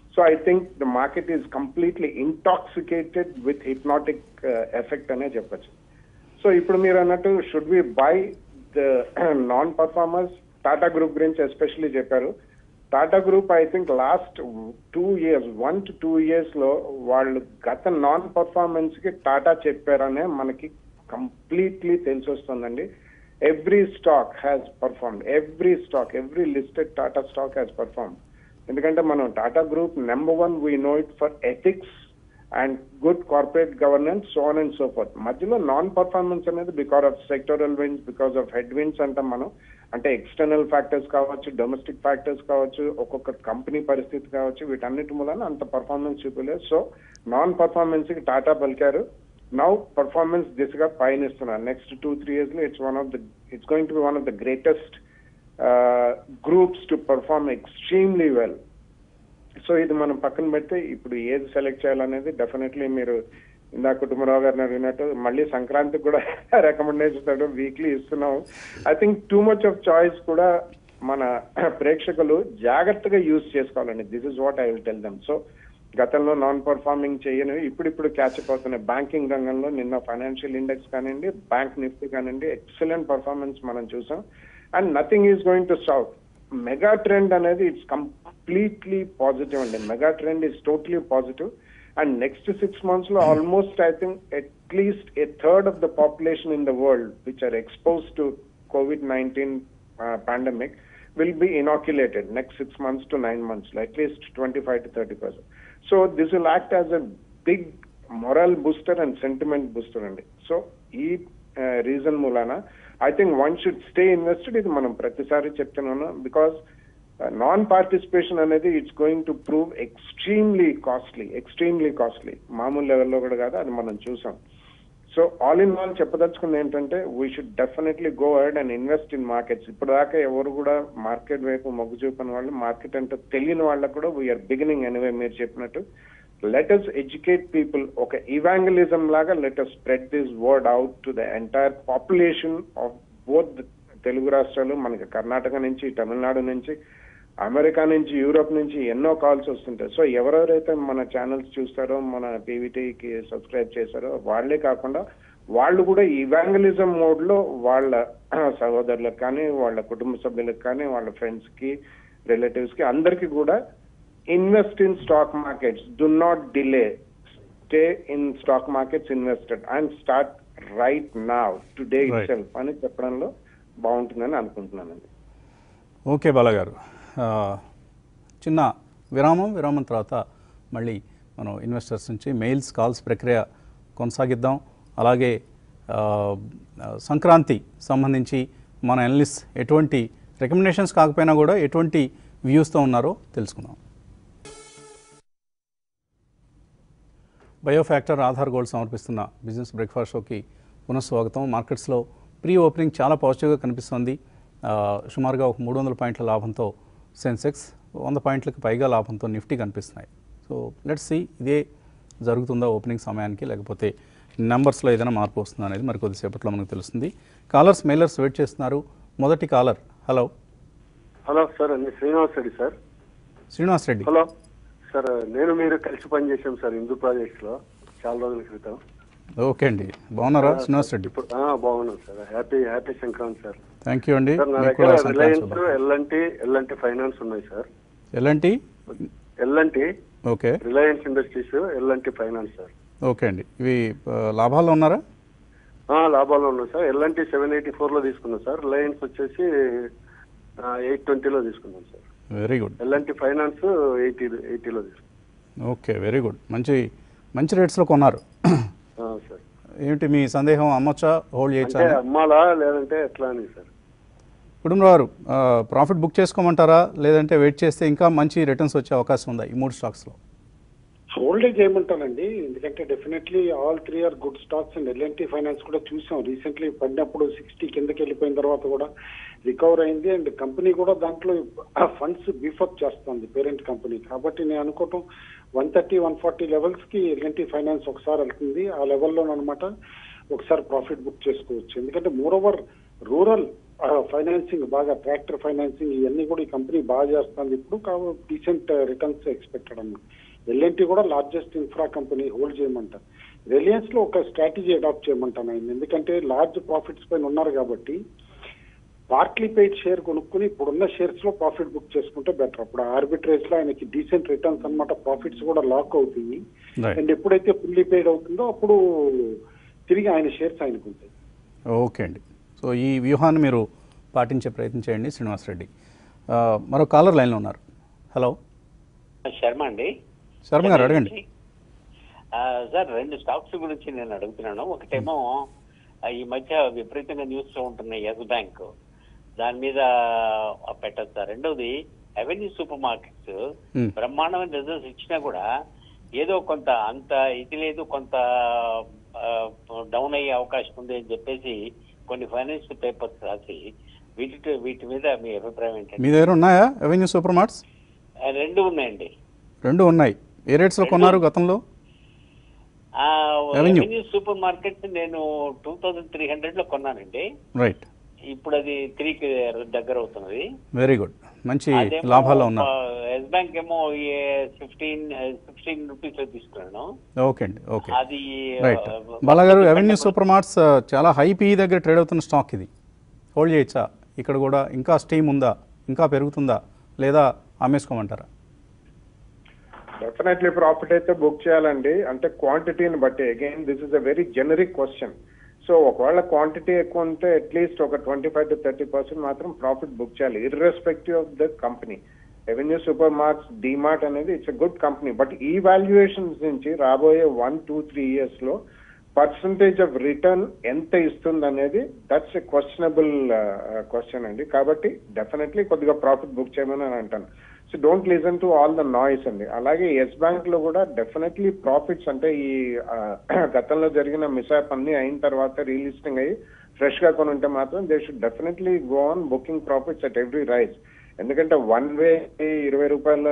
so I think the market is completely intoxicated with hypnotic effect అనే చెప్పొచ్చు సో ఇప్పుడు మీరు అన్నట్టు should we buy the non performers Tata group గురించి ఎస్పెషల్లీ చెప్పారు Tata group I think last two years one to two years లో వాళ్ళు గత నాన్ పర్ఫార్మెన్స్ కి టాటా చెప్పారనే మనకి కంప్లీట్లీ తెలిసి వస్తుందండి every stock has perform every stock every listed Tata stock has perform ఎందుకంటే మనం Tata group number one we know it for ethics and good corporate governance so on and so forth మధ్యలో నాన్ పర్ఫార్మెన్స్ అనేది because of sectoral winds because of head winds అంటాం మనం అంటే ఎక్స్టర్నల్ ఫ్యాక్టర్స్ కావచ్చు డొమెస్టిక్ ఫ్యాక్టర్స్ కావచ్చు ఒక్కొక్క కంపెనీ పరిస్థితి కావచ్చు వీటన్నిటి మూలన అంత పర్ఫార్మెన్స్ చూపలేదు సో నాన్ పర్ఫార్మెన్స్ కి టాటా పలికారు నౌ పర్ఫార్మెన్స్ దిశగా పయనిస్తున్నారు నెక్స్ట్ టూ త్రీ ఇయర్స్ లో it's one of the it's going to be one of the greatest groups to perform extremely well so ఇది మనం పక్కన పెడితే ఇప్పుడు ఏది సెలెక్ట్ చేయాలనేది డెఫినెట్లీ మీరు ఇందా కుటుంబరావు గారిని అడిగినట్టు మళ్ళీ సంక్రాంతికి కూడా రికమెండేషన్ వీక్లీ ఇస్తున్నాం I think too much of choice కూడా మన ప్రేక్షకులు జాగ్రత్తగా యూజ్ చేసుకోవాలండి this is what I will tell them so గతంలో నాన్ పర్ఫార్మింగ్ చేయనివి ఇప్పుడిప్పుడు క్యాచ్ అప్ అవుతున్నాయి బ్యాంకింగ్ రంగంలో నిన్న ఫైనాన్షియల్ ఇండెక్స్ కానివ్వండి బ్యాంక్ నిఫ్టీ కానివ్వండి ఎక్సలెంట్ పర్ఫార్మెన్స్ మనం చూసాం and nothing is going to stop mega trend అనేది ఇట్స్ కంప్లీట్లీ పాజిటివ్ అండి mega trend is totally positive and next six months లో almost I think at least a third of the population in the world which are expose to COVID nineteen pandemic will be inoculated next six months to nine months, like at least 25 to 30 percent. So this will act as a big moral booster and sentiment booster అండి సో ఈ రీజన్ మూలాన I think one should stay invested ఇది మనం ప్రతిసారి చెప్తున్నాను బికాస్ నాన్ పార్టిసిపేషన్ అనేది it's going to prove extremely costly extremely costly మామూలు లెవెల్లో కూడా కాదు అది మనం చూసాం సో ఆల్ ఇన్ ఆల్ చెప్పదలుచుకుంది ఏంటంటే we should definitely go ahead and invest in markets ఇప్పుడు దాకా ఎవరు కూడా మార్కెట్ వైపు మొగ్గు చూపిన వాళ్ళు మార్కెట్ అంటే తెలియని వాళ్ళకు కూడా వీఆర్ బిగినింగ్ ఎనివే మీరు చెప్పినట్టు లెట్ అస్ ఎడ్యుకేట్ పీపుల్ ఒక ఇవాంగలిజం లాగా let us spread this word out to the entire population of both Telugu రాష్ట్రాలు మనకి కర్ణాటక నుంచి తమిళనాడు నుంచి అమెరికా నుంచి యూరోప్ నుంచి ఎన్నో కాల్స్ వస్తుంటాయి సో ఎవరెవరైతే మన ఛానల్స్ చూస్తారో మన పీవీటీకి సబ్స్క్రైబ్ చేశారో వాళ్ళే కాకుండా వాళ్ళు కూడా ఇవాంగలిజం మోడ్ లో వాళ్ళ సహోదరులకు కానీ వాళ్ళ కుటుంబ సభ్యులకు కానీ వాళ్ళ ఫ్రెండ్స్ కి రిలేటివ్స్ కి అందరికి కూడా invest in stock markets do not delay stay in stock markets invested and start right now today it Right. Self అని చెప్పడంలో బాగుంటుందని అనుకుంటున్నానండి ఓకే బాలగారు ఆ, చిన్న విరామం విరామం తర్వాత మళ్ళీ మనం ఇన్వెస్టర్స్ నుంచి మెయిల్స్ కాల్స్ ప్రక్రియ కొనసాగిద్దాం అలాగే ఆ, ఆ, సంక్రాంతి సంబంధించి మన ఎనలిస్ట్ ఎటువంటి రికమెండేషన్స్ కాకపోయినా కూడా ఎటువంటి వ్యూస్తో ఉన్నారో తెలుసుకుందాం బయోఫ్యాక్టర్ ఆధార్ గోల్డ్ సమర్పిస్తున్న బిజినెస్ బ్రేక్ఫాస్ట్ షోకి పునఃస్వాగతం మార్కెట్స్లో ప్రీ ఓపెనింగ్ చాలా పాజిటివ్గా కనిపిస్తోంది ఆ, సుమారుగా ఒక మూడు వందల పాయింట్ల లాభంతో సెన్సెక్స్ వంద పాయింట్లకు పైగా లాభంతో నిఫ్టీ కనిపిస్తున్నాయి సో లెట్స్ సి ఇదే జరుగుతుందా ఓపెనింగ్ సమయానికి లేకపోతే నెంబర్స్లో ఏదైనా మార్పు వస్తుందా అనేది మరి కొద్దిసేపట్లో మనకు తెలుస్తుంది కాలర్స్ మెయిలర్స్ వెయిట్ చేస్తున్నారు మొదటి కాలర్ హలో హలో సార్ నేను Srinivas Reddy sir Srinivas Reddy hello sir నేను మీరు కలిసి పనిచేసాం సార్ హిందూ ప్రాజెక్ట్స్ లో చాలా రోజుల క్రితం ఓకే అండి బాగున్నారా శ్రీనివాస్ రెడ్డి ఇప్పుడు ఆ, బాగున్నాం sir happy happy Sankranti sir thank you అండి సార్ నా మీకు దగ్గర కూడా సంక్రాంతి రిలయన్స్ శుభాకాంక్షలు. ఎల్ఎన్టీ ఎల్ఎన్టీ ఫైనాన్స్ ఉన్నాయి సార్ ఎలాంటి L and T okay Reliance Industries L and T finance sir okay అండి ఇవి ఆ, లాభాల్లో ఉన్నారా ఆ, లాభాల్లో ఉన్నాయి sir L and T seven eighty four లో తీసుకున్నాం సార్ రిలయన్స్ వచ్చేసి ఎయిట్ ట్వంటీలో తీసుకున్నాం sir very good L and T finance eighty ఎయిటీలో తీసుకున్నాం ఓకే వెరీ గుడ్ మంచి మంచి రేట్స్లో కొన్నారు ఆ, సార్ ఏమిటి మీ సందేహం అమ్మొచ్చా హోల్డ్ చేయొచ్చా అంటే అని? అమ్మాలా లేదంటే ఎట్లా అని సార్ కుటుంబరావు ప్రాఫిట్ బుక్ చేసుకోమంటారా లేదంటే వెయిట్ చేస్తే ఇంకా మంచి రిటర్న్స్ వచ్చే అవకాశం ఉందా ఈ మూడు స్టాక్స్లో హోల్డే చేయమంటానండి ఎందుకంటే definitely all three are good stocks and L and T finance కూడా చూసాం రీసెంట్లీ పడినప్పుడు సిక్స్టీ కిందకి వెళ్ళిపోయిన తర్వాత కూడా రికవర్ అయింది అండ్ కంపెనీ కూడా దాంట్లో ఫండ్స్ బీఫప్ చేస్తుంది పేరెంట్ కంపెనీ కాబట్టి నేను అనుకోవటం one thirty one forty levels కి ఎల్ఎన్టీ ఫైనాన్స్ ఒకసారి వెళ్తుంది ఆ లెవెల్లో అనమాట ఒకసారి ప్రాఫిట్ బుక్ చేసుకోవచ్చు ఎందుకంటే మోర్ ఓవర్ రూరల్ ఫైనాన్సింగ్ బాగా ట్రాక్టర్ ఫైనాన్సింగ్ ఇవన్నీ కూడా ఈ కంపెనీ బాగా చేస్తుంది ఇప్పుడు కాబట్టి డీసెంట్ రిటర్న్స్ ఎక్స్పెక్టెడ్ అన్నమాట ఎల్ఎన్టీ కూడా లార్జెస్ట్ ఇన్ఫ్రా కంపెనీ హోల్డ్ చేయమంటారు రిలయన్స్ లో ఒక స్ట్రాటజీ అడాప్ట్ చేయమంటాను ఆయన ఎందుకంటే లార్జ్ ప్రాఫిట్స్ పైన ఉన్నారు కాబట్టి పార్ట్లీ పెయిడ్ షేర్ కొనుక్కుని ఇప్పుడున్న షేర్స్ లో ప్రాఫిట్ బుక్ చేసుకుంటే బెటర్ అప్పుడు ఆర్బిట్రేజ్ లో ఆయనకి డీసెంట్ రిటర్న్స్ అన్నమాట ప్రాఫిట్స్ కూడా లాక్ అవుతాయి రైట్ అండ్ ఎప్పుడైతే ఫుల్లీ పెయిడ్ అవుతుందో అప్పుడు తిరిగి ఆయన షేర్స్ ఆయనకు ఉంటాయి ఓకే అండి సో ఈ వ్యూహాన్ని మీరు పాటించే ప్రయత్నం చేయండి శ్రీనివాస్ రెడ్డి ఆ, మరో కాలర్ లైన్లో ఉన్నారు హలో శర్మ అండి శర్మ గారు అడగండి ఆ, సార్ రెండు స్టాక్స్ గురించి నేను అడుగుతున్నాను ఒకటేమో ఆ, ఈ మధ్య విపరీతంగా న్యూస్ లో ఉంటున్నాయి ఎస్ బ్యాంక్ దాని మీద ఆ, పెట్టచ్చు సార్ రెండోది అవెన్యూ సూపర్ మార్కెట్స్ Hmm. బ్రహ్మాండమైన రిజల్ట్స్ ఇచ్చినా కూడా ఏదో కొంత అంత ఇది లేదు కొంత డౌన్ అయ్యే అవకాశం ఉంది అని చెప్పేసి కొన్ని ఫైనాన్షియల్ పేపర్స్ రాసి వీటి వీటి మీద మీ అభిప్రాయం ఏంటండి మీ దగ్గర ఉన్నాయా అవెన్యూ సూపర్ మార్ట్స్ ఆ, రెండు ఉన్నాయండి రెండు ఉన్నాయి ఏ రేట్స్లో కొన్నారు గతంలో Avenue. రెవెన్యూ సూపర్ మార్కెట్ నేను టూ థౌజండ్ త్రీ హండ్రెడ్ లో కొన్నానండి రైట్ ఇప్పుడు అది త్రీకి దగ్గర అవుతున్నది వెరీ గుడ్ మంచి లాభాల్లో ఉన్నారు ఎస్ బ్యాంక్ ఏమో ఫిఫ్టీన్ సిక్స్టీన్ రూపీస్ లో తీసుకున్నాను ఓకే అండి ఓకే అది రైట్ ఆ, బాలాగారు అవెన్యూ సూపర్ మార్ట్స్ ఆ, చాలా హై పీ దగ్గర ట్రేడ్ అవుతున్న స్టాక్ ఇది హోల్డ్ చేయొచ్చా ఇక్కడ కూడా ఇంకా స్టీమ్ ఉందా ఇంకా పెరుగుతుందా లేదా అమ్మేసుకోమంటారా డెఫినెట్లీ ప్రాఫిట్ అయితే బుక్ చేయాలండి అంటే క్వాంటిటీని బట్టి again this is a very generic question so ఒకవేళ క్వాంటిటీ ఎక్కువ ఉంటే అట్లీస్ట్ ఒక twenty five to thirty percent మాత్రం ప్రాఫిట్ బుక్ చేయాలి irrespective of the company revenue super marts DMart అనేది ఇట్స్ గుడ్ కంపెనీ బట్ ఈ వాల్యుయేషన్స్ నుంచి రాబోయే వన్ టూ త్రీ ఇయర్స్ లో పర్సంటేజ్ ఆఫ్ రిటర్న్ ఎంత ఇస్తుంది అనేది దట్స్ ఎ క్వశ్చనబుల్ క్వశ్చన్ అండి కాబట్టి డెఫినెట్లీ కొద్దిగా ప్రాఫిట్ బుక్ చేయమని అని అంటాను so don't listen to all the noise అండి అలాగే ఎస్ బ్యాంక్ లో కూడా డెఫినెట్లీ ప్రాఫిట్స్ అంటే ఈ ఆ, గతంలో జరిగిన మిసాప్ అన్ని అయిన తర్వాత రీలిస్టింగ్ అయ్యి ఫ్రెష్ గా కొని ఉంటే మాత్రం they should definitely go on booking profits at every rise ఎందుకంటే వన్ వే ఇరవై రూపాయల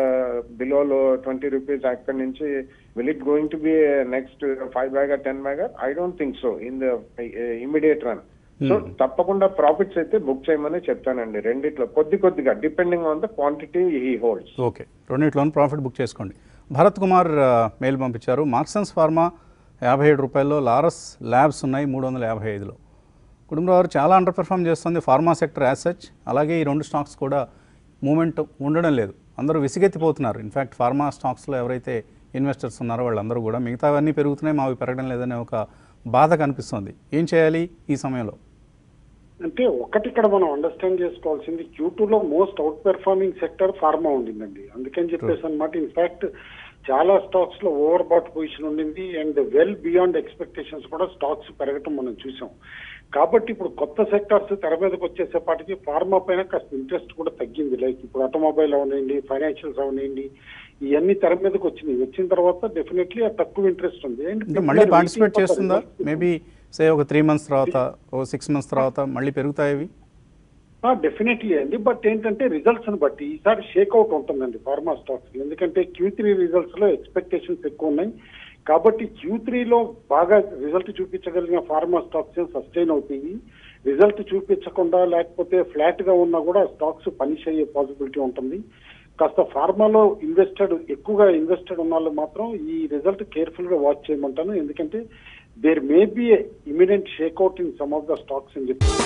బిలోలో ట్వంటీ రూపీస్ అక్కడి నుంచి will it going to be next five bagger ten bagger I don't think so in the immediate run so తప్పకుండా ప్రాఫిట్స్ అయితే బుక్ చేయమని చెప్తానండి రెండిట్లో కొద్ది కొద్దిగా depending on the quantity he holds okay రెండింటిలోనూ ప్రాఫిట్ బుక్ చేసుకోండి భరత్ కుమార్ ఆ, మెయిల్ పంపించారు మార్క్సన్స్ ఫార్మా యాభై ఏడు రూపాయల్లో లారస్ ల్యాబ్స్ ఉన్నాయి మూడు వందల యాభై ఐదులో కుటుంబరావు చాలా అండర్ పెర్ఫామ్ చేస్తుంది ఫార్మా సెక్టర్ యాజ్ సచ్ అలాగే ఈ రెండు స్టాక్స్ కూడా మూమెంట్ ఉండడం లేదు అందరూ విసిగెత్తిపోతున్నారు ఇన్ఫ్యాక్ట్ ఫార్మా స్టాక్స్లో ఎవరైతే ఇన్వెస్టర్స్ ఉన్నారో వాళ్ళందరూ కూడా మిగతావన్నీ పెరుగుతున్నాయి మావి పెరగడం లేదనే ఒక బాధ కనిపిస్తుంది ఏం చేయాలి ఈ సమయంలో అంటే ఒకటి ఇక్కడ మనం అండర్స్టాండ్ చేసుకోవాల్సింది Q2 లో most out performing sector pharma ఉండిందండి అందుకని చెప్పేసి అనమాట ఇన్ఫాక్ట్ చాలా స్టాక్స్ లో ఓవర్ బాట్ పొజిషన్ ఉండింది అండ్ వెల్ బియాండ్ ఎక్స్పెక్టేషన్స్ కూడా స్టాక్స్ పెరగటం మనం చూసాం కాబట్టి ఇప్పుడు కొత్త సెక్టార్స్ తెర మీదకి వచ్చేసేపాటికి ఫార్మా పైన కాస్త ఇంట్రెస్ట్ కూడా తగ్గింది లైక్ ఇప్పుడు ఆటోమొబైల్ అవనండి ఫైనాన్షియల్స్ అవనండి ఇవన్నీ తెర మీదకి వచ్చినాయి వచ్చిన తర్వాత డెఫినెట్లీ తక్కువ ఇంట్రెస్ట్ ఉంది And అంటే people మళ్ళీ are participate waiting for the చేస్తుందా results. మేబీ సే ఒక త్రీ మంత్స్ తర్వాత ఓ సిక్స్ మంత్స్ తర్వాత మళ్ళీ పెరుగుతాయి ఇవి డెఫినెట్లీ అండి బట్ ఏంటంటే రిజల్ట్స్ ని బట్టి ఈసారి షేక్అవుట్ ఉంటుందండి ఫార్మా స్టాక్స్ ఎందుకంటే క్యూ త్రీ రిజల్ట్స్ లో ఎక్స్పెక్టేషన్స్ ఎక్కువ ఉన్నాయి కాబట్టి క్యూ త్రీలో బాగా రిజల్ట్ చూపించగలిగిన ఫార్మా స్టాక్స్ సస్టైన్ అవుతాయి రిజల్ట్ చూపించకుండా లేకపోతే ఫ్లాట్ గా ఉన్నా కూడా స్టాక్స్ పనిష్ అయ్యే పాసిబిలిటీ ఉంటుంది కాస్త ఫార్మాలో ఇన్వెస్టెడ్ ఎక్కువగా ఇన్వెస్టెడ్ ఉన్న వాళ్ళు మాత్రం ఈ రిజల్ట్ కేర్ఫుల్ గా వాచ్ చేయమంటాను ఎందుకంటే there may be immediate shakeout in some of the stocks అని చెప్పి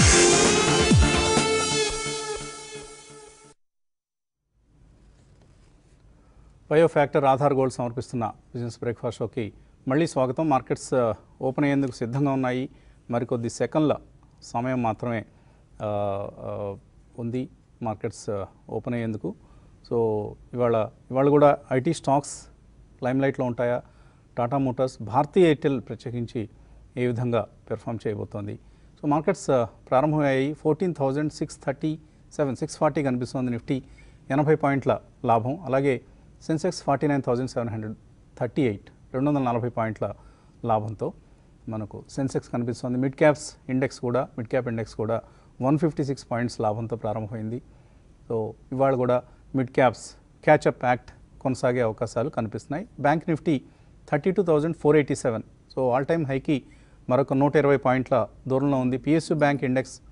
బయో ఫ్యాక్టర్ ఆధార్ గోల్డ్ సమర్పిస్తున్న బిజినెస్ బ్రేక్ఫాస్ట్ షోకి మళ్ళీ స్వాగతం మార్కెట్స్ ఆ, ఓపెన్ అయ్యేందుకు సిద్ధంగా ఉన్నాయి మరికొద్ది సెకండ్ల సమయం మాత్రమే ఆ, ఆ, ఉంది మార్కెట్స్ ఆ, ఓపెన్ అయ్యేందుకు సో ఇవాళ ఇవాళ కూడా ఐటీ స్టాక్స్ లైమ్లైట్లో ఉంటాయా టాటా మోటార్స్ భారతీ ఎయిర్టెల్ ప్రత్యేకించి ఏ విధంగా పెర్ఫామ్ చేయబోతోంది సో మార్కెట్స్ ఆ, ప్రారంభమయ్యాయి fourteen thousand six thirty seven six forty కనిపిస్తుంది నిఫ్టీ ఎనభై పాయింట్ల లాభం అలాగే Sensex forty nine thousand seven hundred thirty eight రెండు వందల నలభై పాయింట్ల లాభంతో మనకు సెన్సెక్స్ కనిపిస్తుంది మిడ్ క్యాప్స్ ఇండెక్స్ కూడా మిడ్ క్యాప్ ఇండెక్స్ కూడా వన్ ఫిఫ్టీ సిక్స్ పాయింట్స్ లాభంతో ప్రారంభమైంది సో ఇవాళ కూడా మిడ్ క్యాప్స్ క్యాచప్ యాక్ట్ కొనసాగే అవకాశాలు కనిపిస్తున్నాయి bank Nifty thirty two thousand four eighty seven so all time హైకి మరొక నూట ఇరవై పాయింట్ల దూరంలో ఉంది పిఎస్యు బ్యాంక్ ఇండెక్స్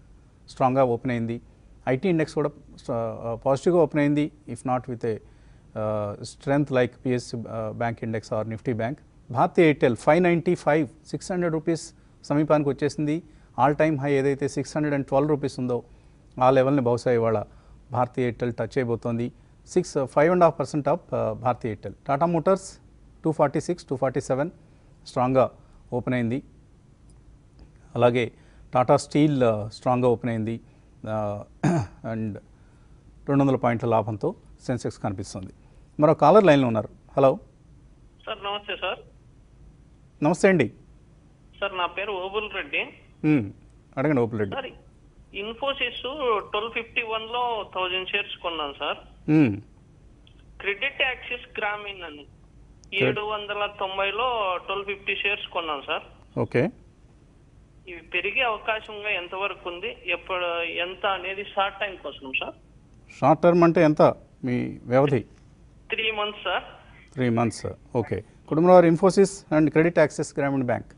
స్ట్రాంగ్గా ఓపెన్ అయింది ఐటీ ఇండెక్స్ కూడా పాజిటివ్గా ఓపెన్ అయింది if not with a strength like PS bank index or Nifty bank Bharti Airtel five ninety five six hundred rupees సమీపానికి వచ్చేసింది ఆల్ టైమ్ హై ఏదైతే six hundred and twelve rupees ఉందో ఆ లెవెల్ని బహుశా ఇవాళ భారతీ ఎయిర్టెల్ టచ్ అయిపోతుంది six five and half percent of Bharti Airtel Tata Motors two forty six two forty seven స్ట్రాంగ్గా ఓపెన్ అయింది అలాగే టాటా స్టీల్ ఆ, స్ట్రాంగ్గా ఓపెన్ అయింది ఆ, అండ్ రెండు వందల పాయింట్ల లాభంతో సెన్సెక్స్ కనిపిస్తుంది మరో కాలర్ లైన్లో ఉన్నారు హలో సార్ నమస్తే సార్ నమస్తే అండి సార్ నా పేరు ఓబుల్ రెడ్డి మ్మ్. అడగండి Obul Reddy sir Infosys twelve fifty one లో థౌజండ్ షేర్స్ కొన్నాను సార్ మ్మ్. క్రెడిట్ యాక్సిస్ గ్రామీణ్ అని ఏడు వందల తొంభైలో ట్వెల్వ్ ఫిఫ్టీ షేర్స్ కొన్నాను సార్ ఓకే ఇవి పెరిగే అవకాశంగా ఎంతవరకు ఉంది ఎప్పుడు ఎంత అనేది షార్ట్ టైం కోసం సార్ షార్ట్ టర్మ్ అంటే ఎంత మీ వ్యవధి three months sir three months okay Kutumbarao Infosys and credit access Grameen bank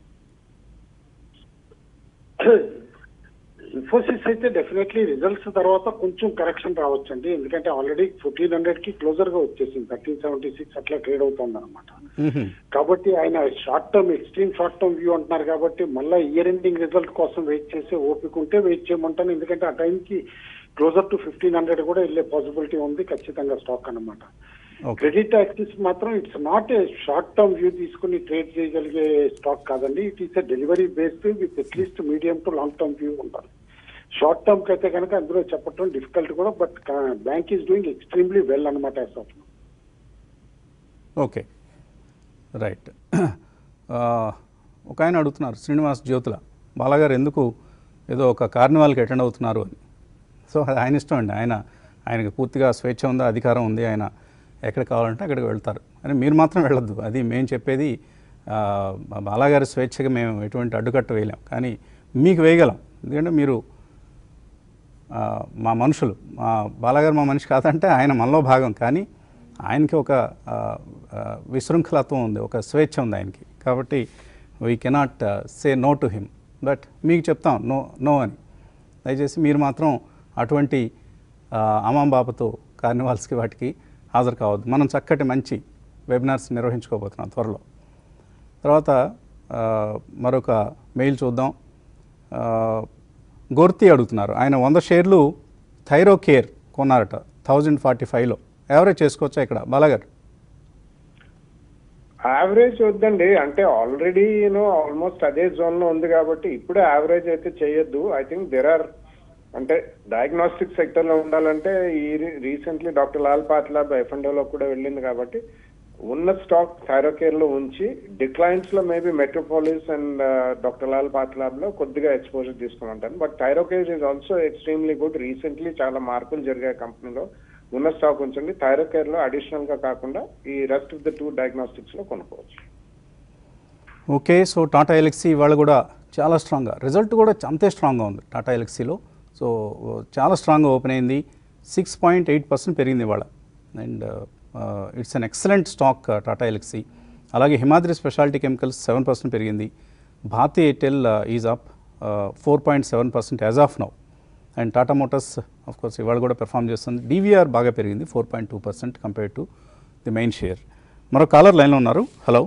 Infosys అయితే డెఫినెట్లీ రిజల్ట్స్ తర్వాత కొంచెం కరెక్షన్ రావచ్చండి ఎందుకంటే ఆల్రెడీ ఫోర్టీన్ హండ్రెడ్ కి క్లోజర్ గా వచ్చేసింది థర్టీన్ సెవెంటీ సిక్స్ అట్లా ట్రేడ్ అవుతుంది అనమాట మ్మ్. కాబట్టి ఆయన short term extreme short term view అంటున్నారు కాబట్టి మళ్ళీ ఇయర్ ఎండింగ్ రిజల్ట్ కోసం వెయిట్ చేసి ఓపిక ఉంటే వెయిట్ చేయమంటాను ఎందుకంటే ఆ టైంకి క్లోజర్ టు ఫిఫ్టీన్ హండ్రెడ్ కూడా వెళ్ళే పాసిబిలిటీ ఉంది ఖచ్చితంగా స్టాక్ అన్నమాట ఓకే క్రెడిట్ యాక్సిస్ మాత్రం it's not a short term view తీసుకుని ట్రేడ్ చేయగలిగే స్టాక్ కాదండి it is a delivery based with at least medium to long term view ఉండాలి షార్ట్ టర్మ్ కి అయితే కనుక అందులో చెప్పడం డిఫికల్ట్ కూడా but bank is doing extremely well అనమాట as of now. Okay right ఆ, ఒక ఆయన అడుగుతున్నారు శ్రీనివాస్ జ్యోతుల బాలాగారు ఎందుకు ఏదో ఒక కార్నివాల్కి అటెండ్ అవుతున్నారు అని సో అది ఆయన ఇష్టం అండి ఆయన ఆయనకి పూర్తిగా స్వేచ్ఛ ఉంది అధికారం ఉంది ఆయన ఎక్కడ కావాలంటే అక్కడికి వెళ్తారు అని మీరు మాత్రం వెళ్ళొద్దు అది మేము చెప్పేది ఆ, మా బాలాగారి స్వేచ్ఛగా మేము ఎటువంటి అడ్డుకట్ట వేయలేం కానీ మీకు వేయగలం ఎందుకంటే మీరు ఆ, మా మనుషులు మా బాలగారు మా మనిషి కాదంటే ఆయన మనలో భాగం కానీ ఆయనకి ఒక ఆ, ఆ, విశృంఖలత్వం ఉంది ఒక స్వేచ్ఛ ఉంది ఆయనకి కాబట్టి we cannot say no to him but మీకు చెప్తాం నో నో అని దయచేసి మీరు మాత్రం అటువంటి ఆ, అమాం బాపతో కార్నివాల్స్కి వాటికి హాజరు కావద్దు మనం చక్కటి మంచి వెబినార్స్ నిర్వహించుకోబోతున్నాం త్వరలో తర్వాత ఆ, మరొక మెయిల్ చూద్దాం ఆ, గోర్తి అడుగుతున్నారు ఆయన వంద షేర్లు థైరో కేర్ కొన్నారట థౌజండ్ ఫార్టీ ఫైవ్లో యావరేజ్ చేసుకోవచ్చా ఇక్కడ బాలాగారు యావరేజ్ వద్దండి అంటే ఆల్రెడీ యూనో ఆల్మోస్ట్ అదే జోన్ లో ఉంది కాబట్టి ఇప్పుడే యావరేజ్ అయితే చేయొద్దు ఐ థింక్ దెర్ ఆర్ అంటే డయాగ్నోస్టిక్ సెక్టర్ లో ఉండాలంటే ఈ recently doctor Lal Pathlab F లో కూడా వెళ్ళింది కాబట్టి ఉన్న స్టాక్ థైరోకేర్ లో ఉంచి డిక్లైన్స్ లో maybe Metropolis and doctor Lal Pathlab లో కొద్దిగా ఎక్స్పోజర్ తీసుకుని but Thyrocare is also extremely good recently చాలా మార్పులు జరిగాయి కంపెనీలో ఉన్న స్టాక్ ఉంచండి థైరోకేర్ లో అడిషనల్ గా కాకుండా ఈ rest of the two diagnostics లో కొనుక్కోవచ్చు ఓకే సో టాటా ఎలక్సీ ఇవాళ కూడా చాలా స్ట్రాంగ్గా రిజల్ట్ కూడా అంతే స్ట్రాంగ్గా ఉంది టాటా ఎలక్సీలో సో చాలా స్ట్రాంగ్గా ఓపెన్ అయింది సిక్స్ పాయింట్ ఎయిట్ పర్సెంట్ పెరిగింది ఇవాళ and it's an excellent stock Tata Elxsi అలాగే Himadri speciality chemicals seven percent పెరిగింది Bharti Airtel is up four point seven percent as of now and Tata Motors of course ఇవాళ కూడా పెర్ఫామ్ చేస్తుంది డీవీఆర్ బాగా పెరిగింది four point two percent compare to the main share మరో కాలర్ లైన్లో ఉన్నారు హలో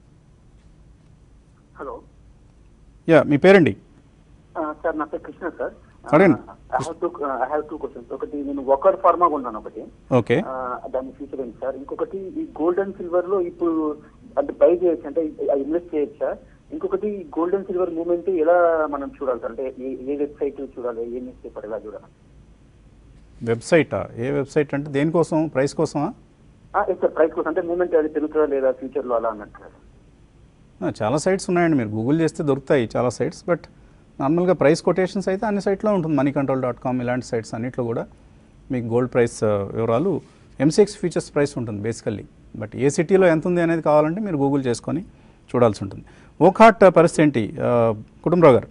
హలో యా మీ పేరండి సార్ నా పేరు కృష్ణ సార్ అడగండి. I have two I have two questions ఒకటి నేను ఒకర్ ఫార్మా కొన్నాను ఒకటి ఓకే ఆ, దాని ఫ్యూచర్ ఏంటి సార్ ఇంకొకటి ఈ గోల్డ్ అండ్ సిల్వర్ లో ఇప్పుడు అంటే బై చేయొచ్చు అంటే ఇన్వెస్ట్ చేయొచ్చా ఇంకొకటి గోల్డ్ అండ్ సిల్వర్ మూవ్మెంట్ ఎలా మనం చూడాలి సార్ అంటే ఏ ఏ వెబ్సైట్ చూడాలి ఏ న్యూస్ పేపర్ ఎలా చూడాలి వెబ్సైటా ఏ వెబ్సైట్ అంటే దేనికోసం ప్రైస్ కోసమా ఎస్ సార్ ప్రైస్ కోసం అంటే మూవ్మెంట్ అది పెరుగుతుందా లేదా ఫ్యూచర్ లో అలా అన్నట్టు సార్ ఆ, చాలా సైట్స్ ఉన్నాయండి మీరు గూగుల్ చేస్తే దొరుకుతాయి చాలా సైట్స్ బట్ నార్మల్గా ప్రైస్ కొటేషన్స్ అయితే అన్ని సైట్లో ఉంటుంది మనీ కంట్రోల్ డాట్ కామ్ ఇలాంటి సైట్స్ అన్నిట్లో కూడా మీకు గోల్డ్ ప్రైస్ ఆ, వివరాలు ఎంసీఎక్స్ ఫ్యూచర్స్ ప్రైస్ ఉంటుంది బేసికల్లీ బట్ ఏ సిటీలో ఎంత ఉంది అనేది కావాలంటే మీరు గూగుల్ చేసుకొని చూడాల్సి ఉంటుంది ఓకాట్ పరిస్థితి ఏంటి ఆ, కుటుంబరావు గారు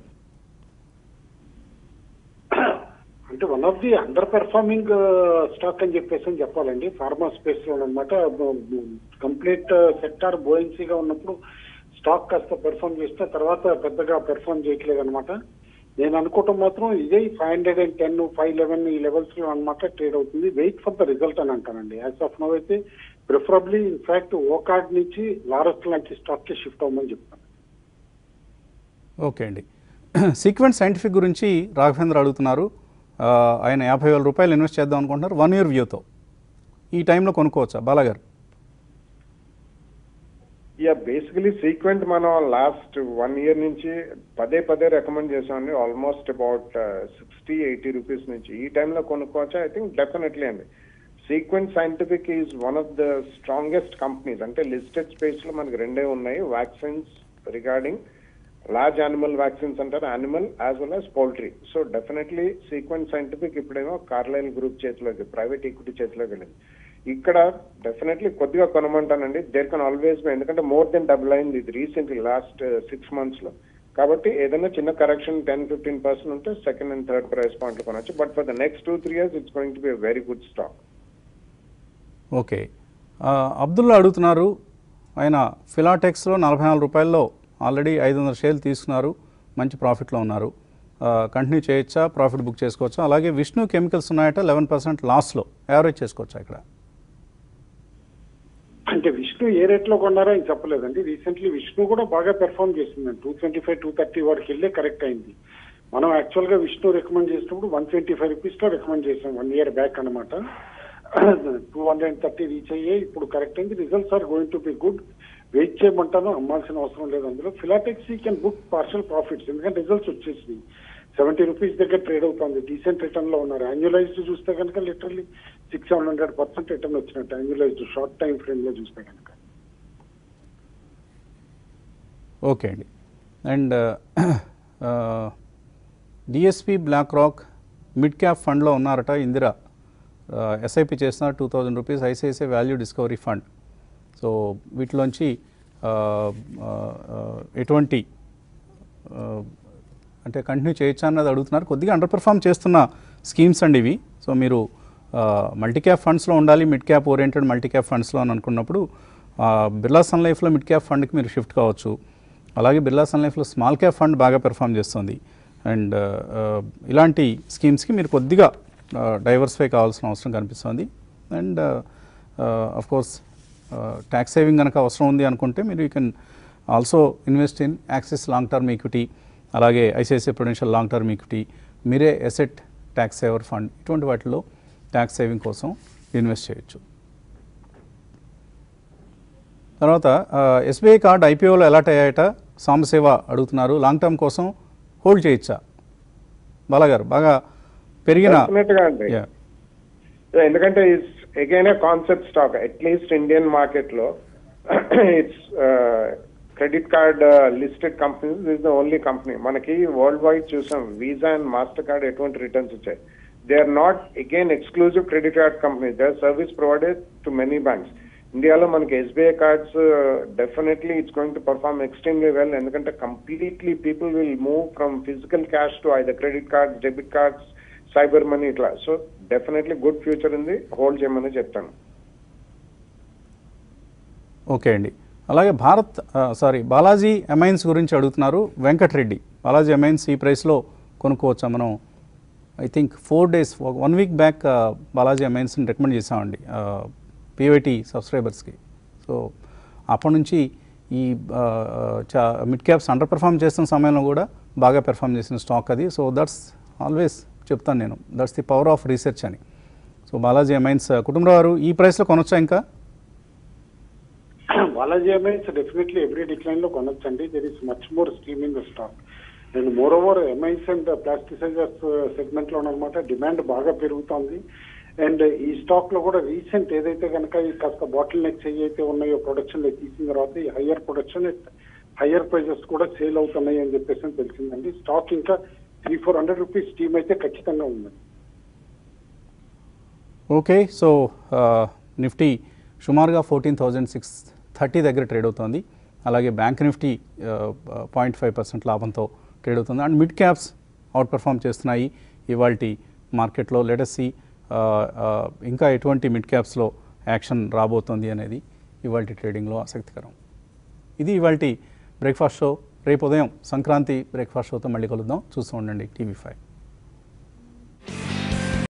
అంటే one of the under performing stock అని చెప్పేసి అని చెప్పాలండి ఫార్మా స్పేస్ లో అనమాట కంప్లీట్ సెక్టార్ బోయిన్సీగా ఉన్నప్పుడు స్టాక్ కాస్త పెర్ఫార్మ్ చేస్తే తర్వాత పెద్దగా పెర్ఫార్మ్ చేయట్లేదు అనమాట నేను అనుకోవటం మాత్రం ఇదే five hundred and ten five eleven ఈ లెవెల్స్ లో అనమాట ట్రేడ్ అవుతుంది వెయిట్ ఫర్ ద రిజల్ట్ అని అంటానండి యాజ్ ఆఫ్ నో అయితే ప్రిఫరబ్లీ ఇన్ఫాక్ట్ ఓ కార్డ్ నుంచి లారస్ లాంటి స్టాక్ కి షిఫ్ట్ అవ్వమని చెప్తాను ఓకే అండి సీక్వెంట్ సైంటిఫిక్ గురించి రాఘవేంద్ర అడుగుతున్నారు ఆ, ఆయన యాభై వేల రూపాయలు ఇన్వెస్ట్ చేద్దాం అనుకుంటున్నారు వన్ ఇయర్ వ్యూతో ఈ టైంలో కొనుక్కోవచ్చా బాలాగారు యా బేసికలీ సీక్వెంట్ మనం లాస్ట్ వన్ ఇయర్ నుంచి పదే పదే రికమెండ్ చేసామండి almost about sixty eighty rupees నుంచి ఈ టైంలో కొనుక్కోవచ్చా ఐ థింక్ డెఫినెట్లీ అండి Sequent scientific is one of the strongest companies అంటే లిస్టెడ్ స్పేస్ లో మనకి రెండే ఉన్నాయి vaccines regarding large animal vaccines అంటారు animal as well as poultry so definitely Sequent scientific ఇప్పుడేమో కార్లైల్ గ్రూప్ చేతిలోకి ప్రైవేట్ ఈక్విటీ చేతిలోకి వెళ్ళింది ఇక్కడ డెఫినెట్లీ కొద్దిగా కొనమంటానండి దేర్ కెన్ ఆల్వేస్ బి ఎందుకంటే మోర్ దెన్ డబుల్ అయింది ఇది రీసెంట్లీ లాస్ట్ సిక్స్ మంత్స్ లో కాబట్టి ఏదైనా చిన్న కరెక్షన్ టెన్ ఫిఫ్టీన్ పర్సెంట్ ఉంటే second and third price point కొనొచ్చు but for the next two three years it's going to be very good stock okay ఆ, అబ్దుల్లా అడుగుతున్నారు ఆయన ఫిలాటెక్స్లో నలభై నాలుగు రూపాయల్లో ఆల్రెడీ ఐదు వందల షేర్లు తీసుకున్నారు మంచి ప్రాఫిట్లో ఉన్నారు కంటిన్యూ చేయొచ్చా ప్రాఫిట్ బుక్ చేసుకోవచ్చా అలాగే విష్ణు కెమికల్స్ ఉన్నాయట లెవెన్ పర్సెంట్ లాస్లో యావరేజ్ చేసుకోవచ్చా ఇక్కడ అంటే విష్ణు ఏ రేట్ లో కొన్నారో ఆయన చెప్పలేదండి రీసెంట్లీ విష్ణు కూడా బాగా పెర్ఫామ్ చేసిందండి two twenty five two thirty వరకు వెళ్ళే కరెక్ట్ అయింది మనం యాక్చువల్ గా విష్ణు రికమెండ్ చేసినప్పుడు వన్ ట్వంటీ ఫైవ్ రూపీస్ లో రికమెండ్ చేసాం వన్ ఇయర్ బ్యాక్ అనమాట టూ హండ్రెడ్ థర్టీ రీచ్ అయ్యే ఇప్పుడు కరెక్ట్ అయింది results are going to be good wait చేయమంటాను అమ్మాల్సిన అవసరం లేదు అందులో ఫిలాటెక్స్ ఈ కెన్ బుక్ పార్షల్ ప్రాఫిట్స్ ఎందుకంటే రిజల్ట్స్ వచ్చేసినాయి సెవెంటీ రూపీస్ దగ్గర ట్రేడ్ అవుతుంది డీసెంట్ రిటర్న్ లో ఉన్నారు యాన్యులైజ్డ్ చూస్తే కనుక literally six seven hundred percent return వచ్చినట్టు యాన్యులైజ్డ్ షార్ట్ టైం ఫ్రేమ్ లో చూస్తే కనుక ఓకే అండి and DSP BlackRock mid cap ఫండ్లో ఉన్నారట ఇందిరా ఎస్ఐపి చేస్తున్నారు two thousand rupees ICICI value discovery fund so వీటిలోంచి ఆ, ఆ, ఆ, ఎటువంటి ఆ, అంటే కంటిన్యూ చేయొచ్చా అన్నది అడుగుతున్నారు కొద్దిగా అండర్ పెర్ఫామ్ చేస్తున్న స్కీమ్స్ అండి ఇవి సో మీరు మల్టీ క్యాప్ ఫండ్స్లో ఉండాలి mid cap oriented multi cap ఫండ్స్లో అని అనుకున్నప్పుడు ఆ, బిర్లా సన్ లైఫ్లో మిడ్ క్యాప్ ఫండ్కి మీరు షిఫ్ట్ కావచ్చు అలాగే బిర్లా సన్ లైఫ్లో స్మాల్ క్యాప్ ఫండ్ బాగా పెర్ఫామ్ చేస్తుంది అండ్ ఇలాంటి స్కీమ్స్కి మీరు కొద్దిగా డైవర్సిఫై కావాల్సిన అవసరం కనిపిస్తుంది and of course tax saving కనుక అవసరం ఉంది అనుకుంటే మీరు you can also invest in Axis long term equity అలాగే ICICI prudential long term equity Mirae asset tax saver fund ఇటువంటి వాటిలో ట్యాక్స్ సేవింగ్ కోసం ఇన్వెస్ట్ చేయొచ్చు తర్వాత ఎస్బీఐ కార్డ్ ఐపీఓలో ఎలాట్ అయ్యాయట సాంబసేవ అడుగుతున్నారు లాంగ్ టర్మ్ కోసం హోల్డ్ చేయొచ్చా బాలాగారు బాగా పెరిగిన Definite గా అండి. Yeah. ఎందుకంటే it's again a concept stock at least Indian market లో it's credit card listed companies is the only company మనకి వరల్డ్ వైడ్ చూసాం వీసా అండ్ మాస్టర్ కార్డ్ ఎటువంటి రిటర్న్స్ వచ్చాయి they are not again exclusive credit card company they are service provided to many banks ఇండియాలో మనకి SBI cards definitely it's going to perform extremely well ఎందుకంటే completely people will move from physical cash to either credit cards debit cards cyber money ఇట్లా సో డెఫినెట్లీ గుడ్ ఫ్యూచర్ ఉంది హోల్డ్ చేయమని చెప్తాను ఓకే అండి అలాగే భారత్ సారీ బాలాజీ అమైన్స్ గురించి అడుగుతున్నారు వెంకటరెడ్డి బాలాజీ అమైన్స్ ఈ ప్రైస్లో కొనుక్కోవచ్చా మనం I think four days one week back Balaji అమైన్స్ని రికమెండ్ చేసామండి పీవైటీ సబ్స్క్రైబర్స్కి సో అప్పటి నుంచి ఈ ఆ, చా మిడ్ క్యాప్స్ అండర్ పెర్ఫామ్ చేస్తున్న సమయంలో కూడా బాగా పెర్ఫామ్ చేసిన స్టాక్ అది సో దట్స్ ఆల్వేస్ చెప్తాను నేను that's the power of research అని సో బాలాజీ అమైన్స్ కుటుంబరావు గారు ఈ ప్రైస్లో కొనొచ్చా ఇంకా Balaji Amines definitely every decline లో కొనొచ్చండి there is much more scheme in the stock and moreover amines and plasticizers segment లో అనమాట డిమాండ్ బాగా పెరుగుతోంది అండ్ ఈ స్టాక్ లో కూడా రీసెంట్ ఏదైతే కనుక ఈ కాస్త బాటిల్ నెక్స్ ఏవైతే ఉన్నాయో ప్రొడక్షన్ లో తీసిన తర్వాత ఈ హయ్యర్ ప్రొడక్షన్ హయ్యర్ ప్రైజెస్ కూడా సేల్ అవుతున్నాయి అని చెప్పేసి అని తెలిసిందండి స్టాక్ ఇంకా three four hundred rupees steam అయితే ఖచ్చితంగా ఉందండి ఓకే సో ఆ, నిఫ్టీ సుమారుగా ఫోర్టీన్ థౌజండ్ సిక్స్ థర్టీ దగ్గర ట్రేడ్ అవుతుంది అలాగే bank Nifty point five percent లాభంతో ట్రేడ్ అవుతుంది and mid caps outperform చేస్తున్నాయి ఇవాళ మార్కెట్లో లెటెస్సి ఇంకా ఎటువంటి మిడ్ క్యాప్స్లో యాక్షన్ రాబోతోంది అనేది ఇవాళ ట్రేడింగ్లో ఆసక్తికరం ఇది ఇవాళ బ్రేక్ఫాస్ట్ షో రేపు ఉదయం సంక్రాంతి బ్రేక్ఫాస్ట్ షోతో మళ్ళీ కలుద్దాం చూస్తూ ఉండండి టీవీ ఫైవ్